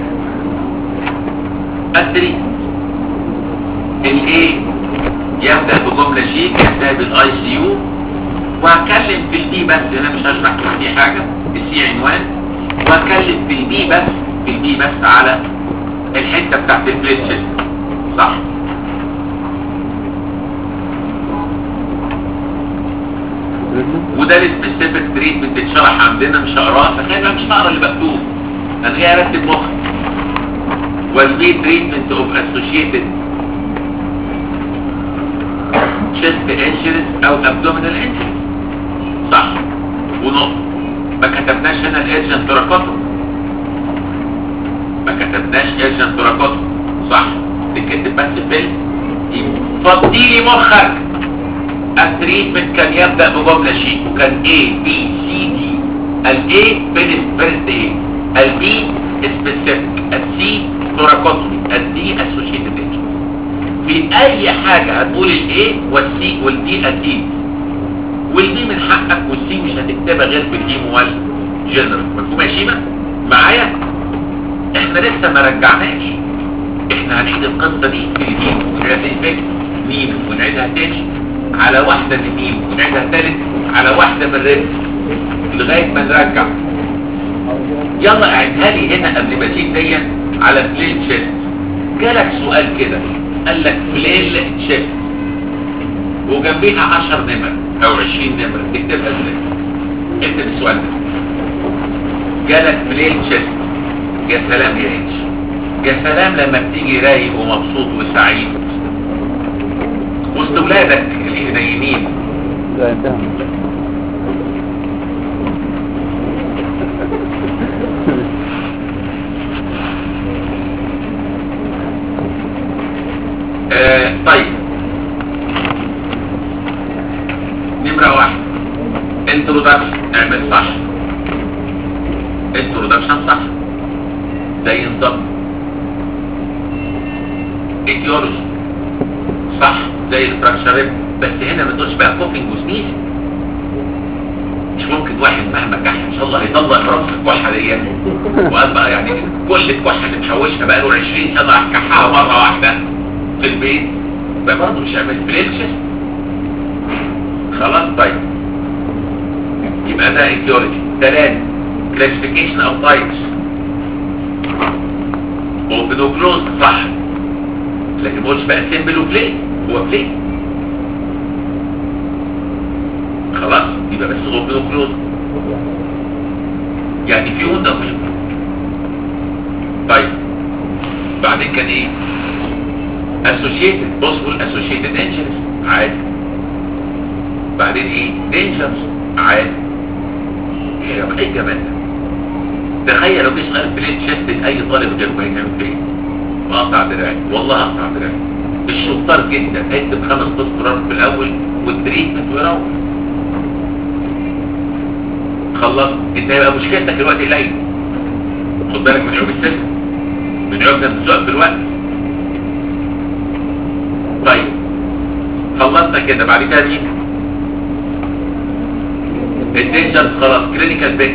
التري الايه يبدا بجمله شيك يبدا بالاي سي يو وهتكلم في البي بس انا مش هشرح في البي حاجه السي عنوان وهتكلم في البي بس في البي بس على الحته بتاعت البليت سيستم صح وده السبيسيفيك تريتمنت اتشرح عندنا مش هقراه فخلي بقى مش هقرا اللي مكتوب انا جاي ارتب مخي والبي تريتمنت اوف اسوشيتد chest injuries او abdominal injuries صح ونقطة ما كتبناش هنا الارجنت تراكوتو ما كتبناش ارجنت تراكوتو صح تكتب بس فيلم فضي لي مخك التريتمنت كان يبدأ بجملة شيء وكان A B C D ال A فيرست فيرست A ال B specific ال C thoracotomy ال D associated injury في اي حاجة هتقول ال A وال C وال D اكيد والبي من حقك والسي مش هتكتبها غير بالهيم والجنرال مفهوم يا شيماء معايا احنا لسه ما رجعناش احنا هنعيد القصه دي في الهيم ونعيدها تاني ميم ونعيدها تاني على واحده من ميم ونعيدها تالت على واحده من ريب لغايه ما نرجع يلا اعيدها لي هنا قبل ما تيجي دي على فليل تشيست جالك سؤال كده قال لك فليل تشيست وجنبيها 10 نمر او 20 نمر تكتبها ازاي اكتب السؤال ده جالك فليل تشيست يا سلام يا اتش يا سلام لما بتيجي رايق ومبسوط وسعيد وسط ولادك اللي نايمين ده انتهى آه طيب نمرة واحد انترودكشن اعمل صح انترودكشن صح زي نظام ايديولوجي صح زي الفراكشر بس هنا ما تقولش بقى كوفينج وسنيز مش ممكن واحد مهما كح ان شاء الله هيطلع راس الكحه دي وقال بقى يعني كل الكحه اللي محوشها بقى له 20 سنه راح كحها مره واحده في البيت بقى برضه مش هيعمل بليلشس خلاص طيب يبقى ده ايديولوجي ثلاثة كلاسيفيكيشن او تايبس وبنوكلوز صح لكن ما قلتش بقى سيمبل وبلاي هو بلاي خلاص يبقى بس هو بنوكلوز يعني في هون دقيق طيب بعدين كان ايه associated possible associated injuries عادي بعدين ايه dangerous عادي ايه يا ايه جمال ده تخيل لو جه سؤال بليت شيست اي طالب غير ما يعمل بيه واقطع دراعي والله اقطع دراعي الشطار جدا هيكتب خمس دكتورات في الاول والتريتمنت ويروح خلص انت هيبقى مشكلتك دلوقتي قليل خد بالك من عيوب السيستم من عيوب نفس السؤال في الوقت طيب خلصنا كده بعد كده مين الدينجر خلاص كلينيكال بيت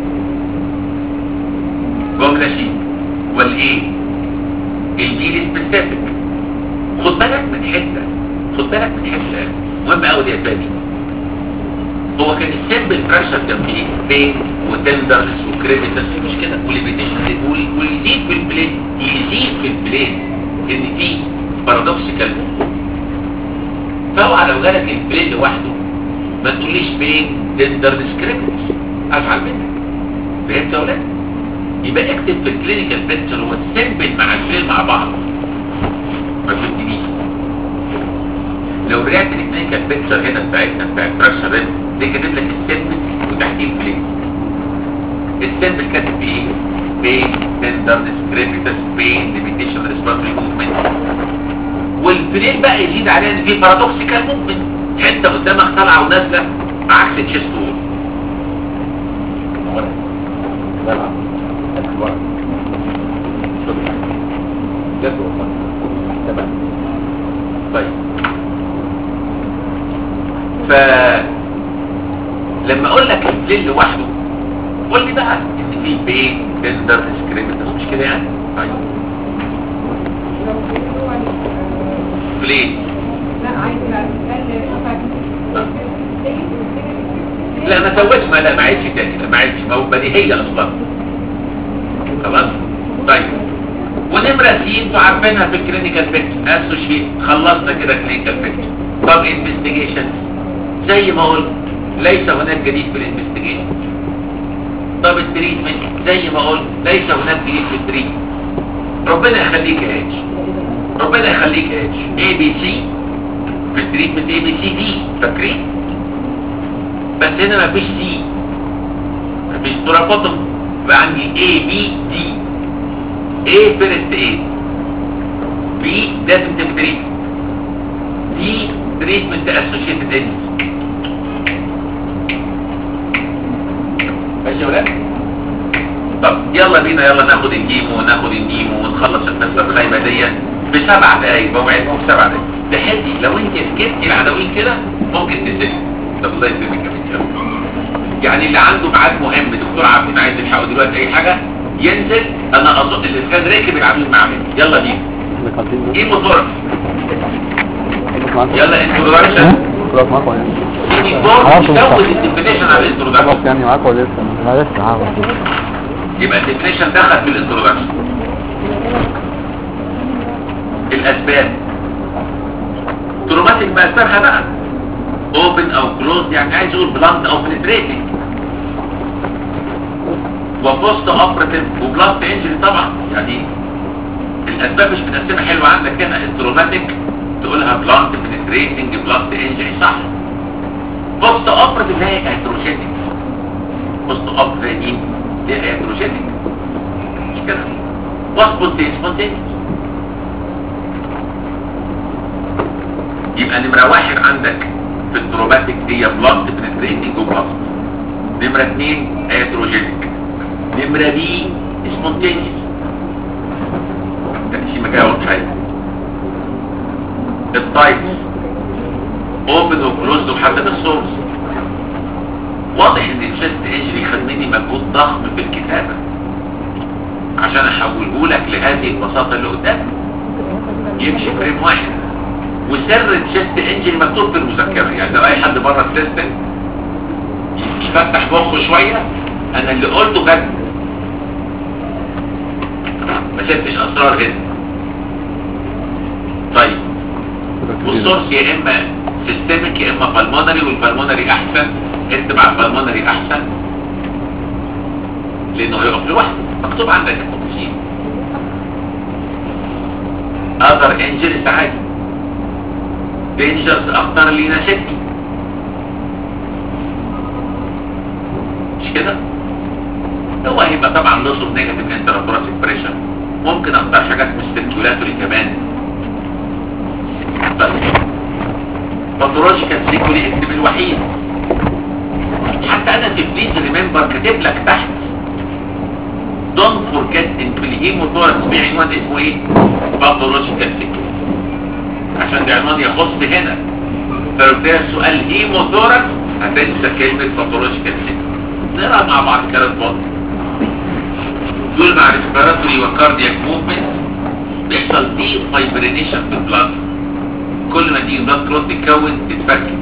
جملة شيء والايه الجيل سبيسيفيك خد بالك من حته خد بالك من حته مهم قوي دي يا فادي هو كان السيمبل بريشر كان فيه بين وتندرنس وكريميتنس مش كده وليميتيشن ويزيد في البلين يزيد في البلين ان في بارادوكسيكال فاوعى لو جالك البلين لوحده ما تقوليش بين تندرنس كريميتنس ازعل منك فهمت يا ولاد يبقى اكتب في الكلينيكال بيكتشر هو السيمبل مع البلين مع بعض ما تبتديش لو رجعت للكلينيكال بيكتشر هنا بتاعتنا بتاعت بريشر ريم دي كاتب لك السيمبل وتحتيه البلين السيمبل كاتب ايه بين تندرنس كريميتنس بين ليميتيشن ريسبيرتوري موفمنت والبلين بقى يزيد عليها ان في بارادوكسيكال موفمنت حته قدامك طالعه ونازله عكس التشيست وول بلعب الورق شغل جد والله تمام طيب ف لما اقول لك البلين لوحده قول لي بقى ان في بين تندر سكريمتس مش كده يعني طيب بلين لا ما سويتش ما لا ما عادش تاني لا ما عادش ما هو بديهيه اصلا خلاص طيب ونمرة سي انتوا عارفينها في الكلينيكال بيكتشر اسوشيت خلصنا كده كلينيكال بيكتشر طب انفستيجيشن زي ما قلت ليس هناك جديد في الانفستيجيشن طب التريتمنت زي ما قلت ليس هناك جديد في التريتمنت ربنا يخليك يا اتش ربنا يخليك يا اتش اي بي سي في التريتمنت اي بي سي دي فاكرين بس هنا مفيش سي مفيش ترابطم يبقى عندي اي بي دي اي فيرست اي بي لازم تبتريت دي تريتمنت اسوشيتد انس ماشي يا ولاد طب يلا بينا يلا ناخد الكيمو وناخد النيمو ونخلص القصه الخايبه دي بسبع دقايق بوعدكم بسبع دقايق تحدي لو انت سكتي العناوين كده ممكن تسكت طب الله يسلمك يا بنت يلا. يعني اللي عنده ميعاد مهم دكتور عبد عايز يلحقه دلوقتي اي حاجه ينزل انا اظن اللي كان راكب العميل معاه يلا بينا ايه موتور يلا انترودكشن خلاص معاكم يعني سيدي فور عارفه يزود صح. الديفينيشن على الانترودكشن خلاص يعني معاكم ولا لسه انا لسه عارف يبقى الديفينيشن دخل في الانترودكشن الاسباب تروماتيك باسبابها بقى اوبن او كلوز يعني عايز اقول بلاند او بنتريتنج وبوست اوبراتيف وبلاند انجري طبعا يعني الاسباب مش متقسمه حلوه عندك هنا التروماتيك تقولها بلاند بنتريتنج بلاند انجري صح بوست اوبراتيف هي هيتروجينيك بوست اوبراتيف دي هي هيتروجينيك مش كده وسبونتين سبونتين يبقى نمرة واحد عندك في التروماتيك هي بلانت بنتريتنج وبلاست نمرة اتنين هيتروجينيك نمرة بي سبونتينيوس تأشي مجاوب حاجة التايبس اوبن وكلوزد وحسب السورس واضح ان الشيست انجري خد مني مجهود ضخم في الكتابة عشان احوله لك لهذه البساطة اللي قدامك يمشي فريم واحد وسر الشيست انجري مكتوب في المذكرة يعني لو اي حد بره السيستم يفتح مخه شوية انا اللي قلته بجد ما سبتش اسرار هنا طيب والسورس يا اما سيستمك يا اما بالمونري والبالمونري احسن اكتب على البالمونري احسن لانه هيقف لوحده مكتوب عندك التفاصيل اذر انجريز عادي دينجرز اختار اللي يناسبني مش كده هو هيبقى طبعا نصب نيجاتيف انترابوراسيك بريشر ممكن اختار حاجات مش سيركيولاتوري كمان طيب باثولوجيكال سيكولي اكتب الوحيد حتى انا في بليز ريمبر كاتب لك تحت دونت فورجيت ان في الهيموثوركس في عنوان اسمه ايه باثولوجيكال سيكولي عشان ده عنوان يخص هنا فلو ده سؤال هيموثوركس هتنسى كلمة باثولوجيكال سيكولي نقرا مع بعض كلام فاضي دول مع ريسبيراتوري وكاردياك موفمنت بيحصل دي فايبرينيشن في البلاد كل ما تيجي بلاد كلوت تتكون تتفكك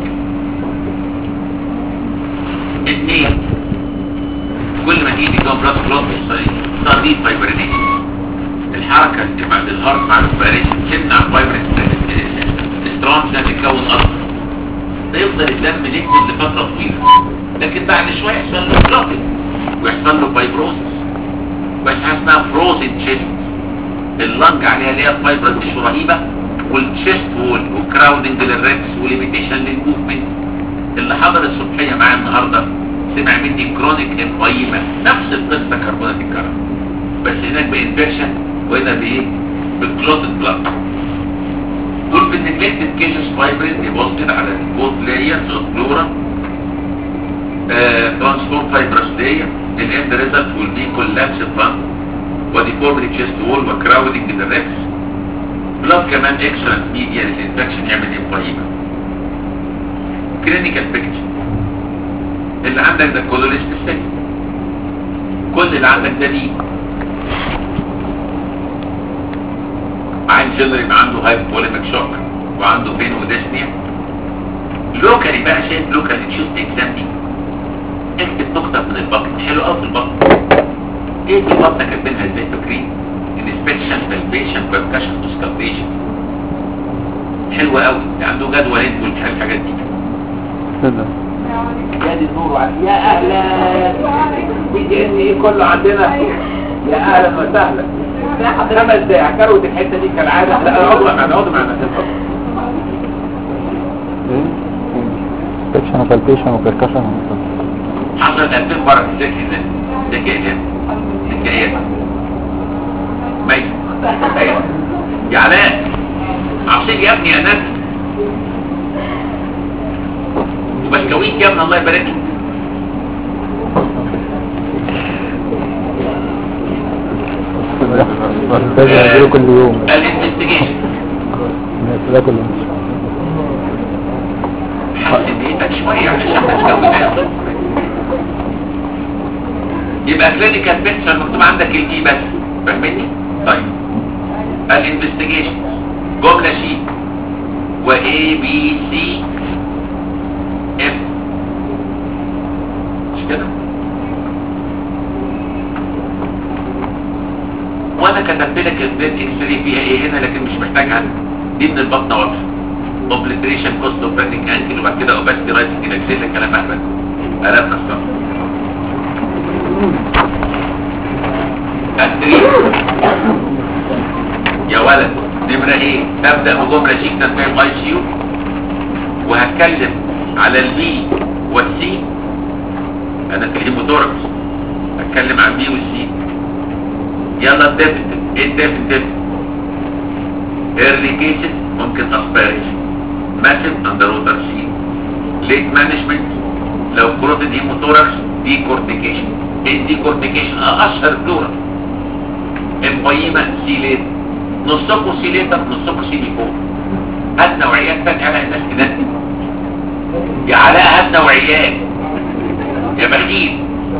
اثنين كل ما تيجي تكون بلاد كلوت يحصل دي فايبرينيشن الحركة اللي بعد الهارت مع الريسبيريشن تمنع فايبرينيشن سترونج ده تتكون اكتر ده يفضل الدم ليكويد لفترة طويلة لكن بعد شوية يحصل له بلوكينج ويحصل له فايبروسس بس حاجه اسمها فروزن تشيست اللنج عليها اللي هي فايبرز مش رهيبه والتشيست وول وكراودنج للريبس وليميتيشن للموفمنت اللي حضر الصبحيه معايا النهارده سمع مني كرونيك امبايما نفس القصه كربونات الكرب بس هناك بانفكشن وهنا بايه بالكلوتد بلاد دول في النجلكتد كيسز فايبرين ديبوزيتد على البوت لايرز اوف فلورا ترانسفور فايبرستية الاند ريزلت will be collapsed lung وديفورميتي chest wall وكراودنج in the ribs بلاد كمان excellent media للانفكشن يعمل امبايما كلينيكال بيكتشر اللي عندك ده كله ليست كل اللي عندك ده ليه عين جنري عنده هايبوليميك شوك وعنده بين وديسنيا لوكالي بقى شايف لوكالي تشوف اكزام دي اكتب نقطة من البطن حلو قوي في البطن ايه في البطن كاتبينها ازاي فاكرين انسبكشن بالبيشن بيركشن وسكالبيشن حلوة قوي عنده جدولين والحاجات دي كده يا دي النور وعلي. يا اهلا بيجي ان ايه كله عندنا يا اهلا وسهلا خمس دقايق كروت الحته دي كالعاده لا اقعدوا معنا اقعدوا معنا سكشن وبالبيشن وبركشن حصلت 2000 مره في السكه ده ده كده حكايات ماشي أيوة. يا علاء عصير يا ابني يا ناس وبسكويت يا ابني الله يبارك لك لازم يعملوا كل يوم الانفستيجيشن ده كل يوم حسن ايدك شويه عشان تسكوي ده يبقى كلينيكال بيكتشر مكتوب عندك الاي بس فاهمني طيب الانفستيجيشن جمله شيء و A B C F مش كده وانا كتبت لك البيت اكس راي فيها ايه هنا لكن مش محتاجها دي من البطن واضحه اوبليتريشن كوست اوف برنينج انكل وبعد كده اوباستي رايتنج الاكسيل كلام اهبل كلام نصر التريد يا ولد نمرة ايه تبدأ بجملة شيك تنفيذ اي سي يو وهتكلم على البي والسي انا في الهيموتوركس هتكلم عن بي والسي يلا الديفنتيف ايه الديفنتيف early cases ممكن aspiration massive underwater sea late management لو كروتد هيموتوركس دي كورتيكيشن ايه دي كورتيكيشن اشهر بلورا امبايما سيليت نصكم سيليتا نصكم سيلي فوق هات نوعيات تانية على الناس كده يا علاء هات نوعيات يا بخيل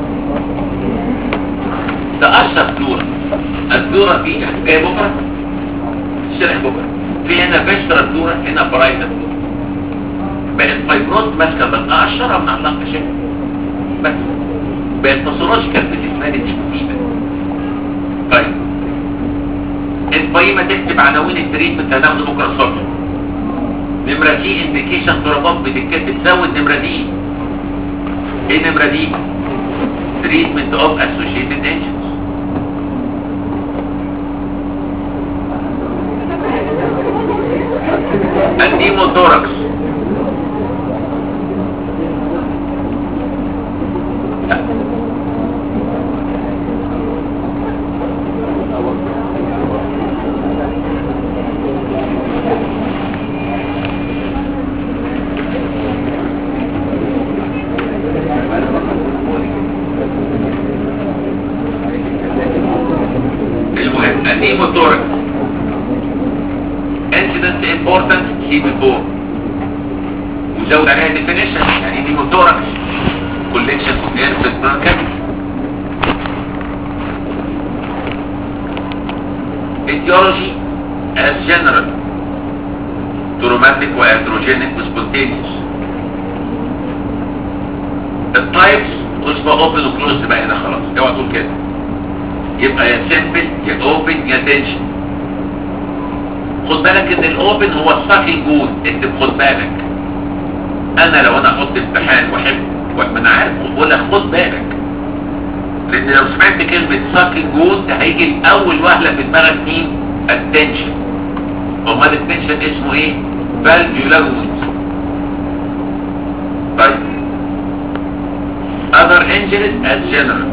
ده اشهر بلورا البلورا فيها جاي بكره شرح بكره في هنا فيسترا بلورا هنا برايتا بلورا بقت فايبروز ماسكه بقى اشهرها من علاقه شكل بس بقت باثولوجيكال بالنسبه لي مش مفيده طيب القيمه تكتب عناوين التريتمنت هناخده بكره الصبح نمره دي انديكيشن ضربات بتتكتب زود نمره دي ايه نمره دي تريتمنت اوف اسوشيتد انجنز الديموثوركس المهم الديموثوركس incident important see before وزود عليها definition يعني ديموثوركس collection of air في البرونكابي etiology as general traumatic وandrogenic وspontaneous التايبس مش بقى open وclosed بقى هنا خلاص اوعى تقول كده يبقى يا simple يا open يا tension خد بالك ان الاوبن هو الساكن جود انت خد بالك انا لو انا احط امتحان واحب ما انا عارف بقول لك خد بالك لان لو سمعت كلمه ساكن جود هيجي اول وهله في دماغك مين التنشن امال التنشن اسمه ايه فالفيولار وود طيب other injuries as general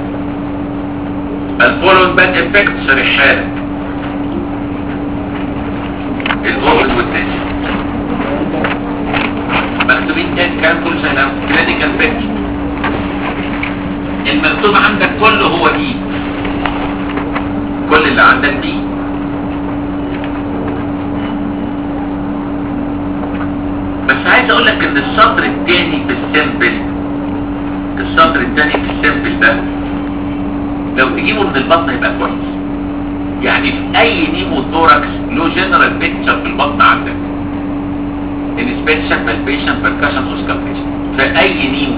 الفولون باد افكت شرحها لك الاوبن والتنشن مكتوبين تاني كلام كل سنة كلينيكال بيكتشر المكتوب عندك كله هو دي كل اللي عندك دي بس عايز اقول لك ان السطر الثاني في السيمبل السطر الثاني في السيمبل ده لو تجيبه من البطن يبقى كويس يعني في اي نيمو ثوركس له جنرال بيكتشر في البطن عندك انسبكشن بالبيشن بركشن اوسكابيشن في اي نيمو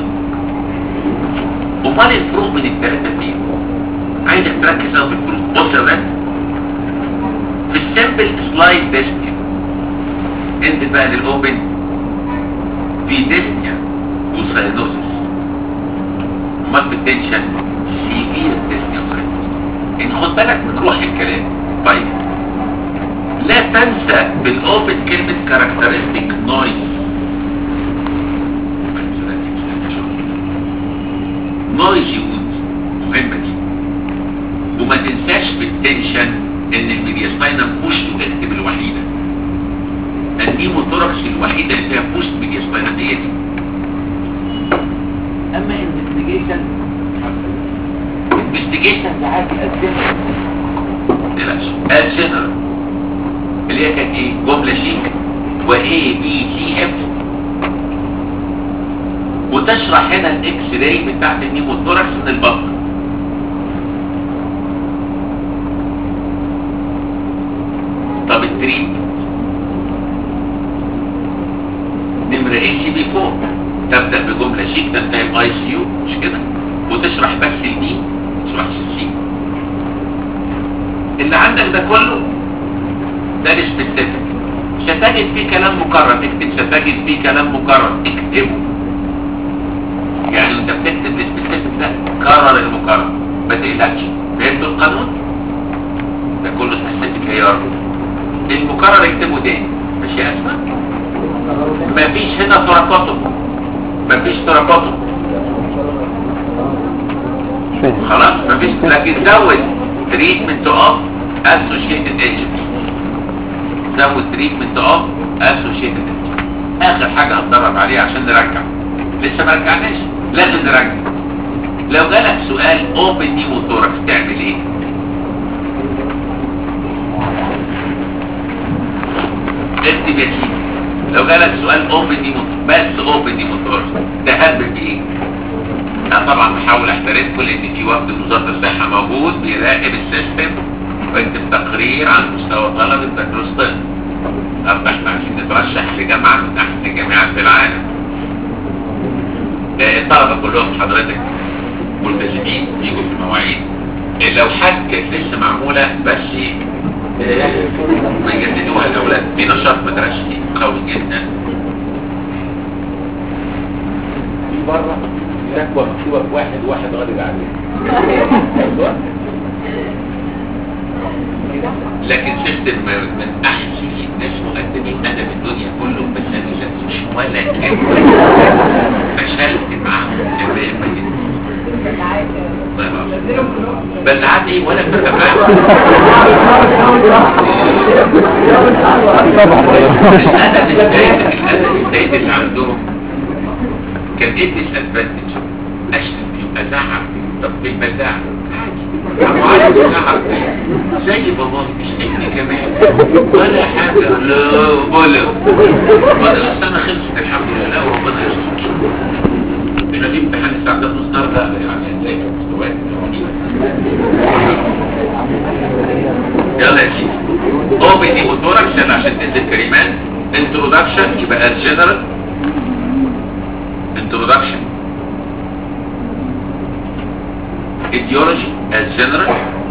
امال الفروق بين الثلاثه فين عايزك تركز قوي في الفروق بص يا ولاد في السمبل سلايد ديسنيا انزل بقى للاوبن في ديسنيا وساينوزس امال بالتنشن سيفير تستيوسايتس ان خد بالك من روح الكلام طيب لا تنسى بالاوبن كلمة كاركترستيك نويز نويز وود مهمة دي وما تنساش بالتنشن ان الميدياستاينم بوش اكتب الوحيدة النيموثوركس الوحيدة اللي فيها بوست ميدياستاينم هي دي اما انفستيجيشن انفستيجيشن ساعات الجنرال بلاش الجنرال اللي هي كانت ايه جملة شيك و A B C F وتشرح هنا الاكس راي بتاعت النيموثوركس من البطن طب التريد نمرة اتش بي فوق تبدأ بجملة شيك تنتهي باي سي يو مش كده وتشرح بس البي تشرحش السي اللي عندك ده كله ده السبيسيفيك مش هتجد فيه كلام مكرر اكتب ستجد فيه كلام مكرر اكتبه يعني انت بتكتب السبيسيفيك ده كرر المكرر ما تقلقش فهمتوا القانون ده كله سبيسيفيك هي ارض المكرر اكتبه تاني ماشي يا اسماء مفيش هنا ترابطه مفيش ترابطه مش فاهم خلاص مفيش لكن زود تريتمنت اوف اسوشيتد ايجنتس زود تريتمنت اوف اسوشيتد ايجنتس اخر حاجه هتدرب عليها عشان نرجع لسه ما رجعناش لازم نرجع لو جالك سؤال اوبن نيموثوركس تعمل ايه اكتب يا سيدي لو جالك سؤال اوبن نيموثوركس بس اوبن نيموثوركس تهبب بايه انا طبعا بحاول احترمكم لان في وفد من وزاره الصحه موجود بيراقب السيستم ويكتب تقرير عن مستوى طلبه بكالوريوس طب احنا عايزين نترشح لجامعه من احسن الجامعات في العالم آه، الطلبه كلهم حضرتك ملتزمين بيجوا في المواعيد آه، لو حد كانت لسه معموله بس آه، بيجددوها الاولاد في نشاط مدرسي قوي جدا في بره شكوى مكتوبة بواحد واحد غالب عليه أيوة. لكن سيستم من احسن الناس مقدمين انا في الدنيا كله بس انا لا مش ولا كلمه فشلت معاهم تماما بس عاد ايه ولا فرق معاهم الادب الزايد الادب الزايد اللي عندهم كان ايه ديس ادفانتج اشتم يبقى زعق طب بالمزاع عادي عايز زعق زي بابا مش ابني كمان ولا حاجه لا ولا ولا السنه خلصت الحمد لله وربنا يستر احنا في امتحان الساعه 3 ونص النهارده يعني زي مستويات يلا يا سيدي اوبن دي موتوركس عشان تنزل كلمات انترودكشن يبقى الجنرال introduction ideology as general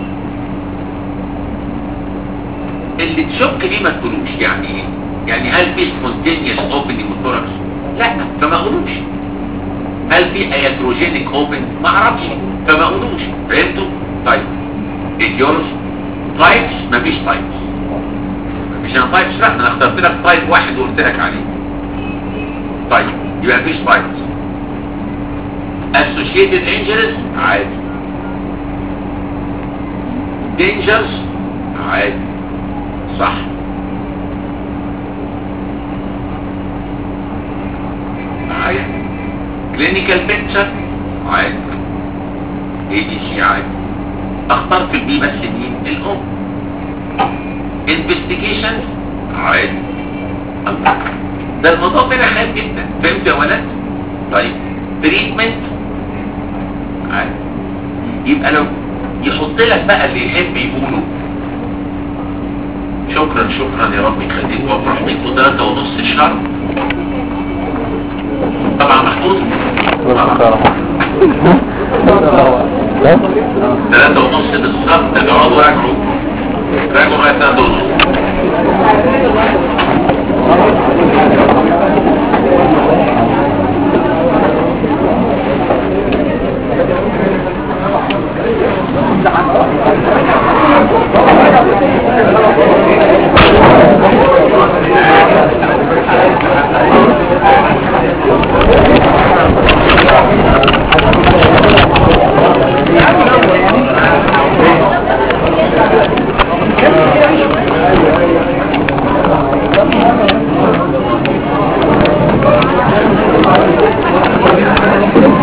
اللي تشك ليه ما تقولوش يعني ايه يعني هل في spontaneous opening motorax لا فما قولوش هل في iatrogenic open ما اعرفش فما قولوش فهمتوا طيب ideology types مفيش types مفيش انا types لا انا اخترت لك type واحد وقلت لك عليه طيب يبقى مفيش فايروس associated injuries عادي dangers عادي صح معايا clinical picture عادي ABC عادي اختار في البي بس مين الام investigation عادي الله ده الموضوع طلع خايف جدا فهمت يا ولد طيب تريتمنت عادي يبقى لو يحط لك بقى اللي يحب يقوله شكرا شكرا يا رب يخليك وافرح بيكم ثلاثة ونص شهر طبعا محفوظ ثلاثة ونص بالظبط اقعدوا راجعوا راجعوا لغاية ثلاثة ونص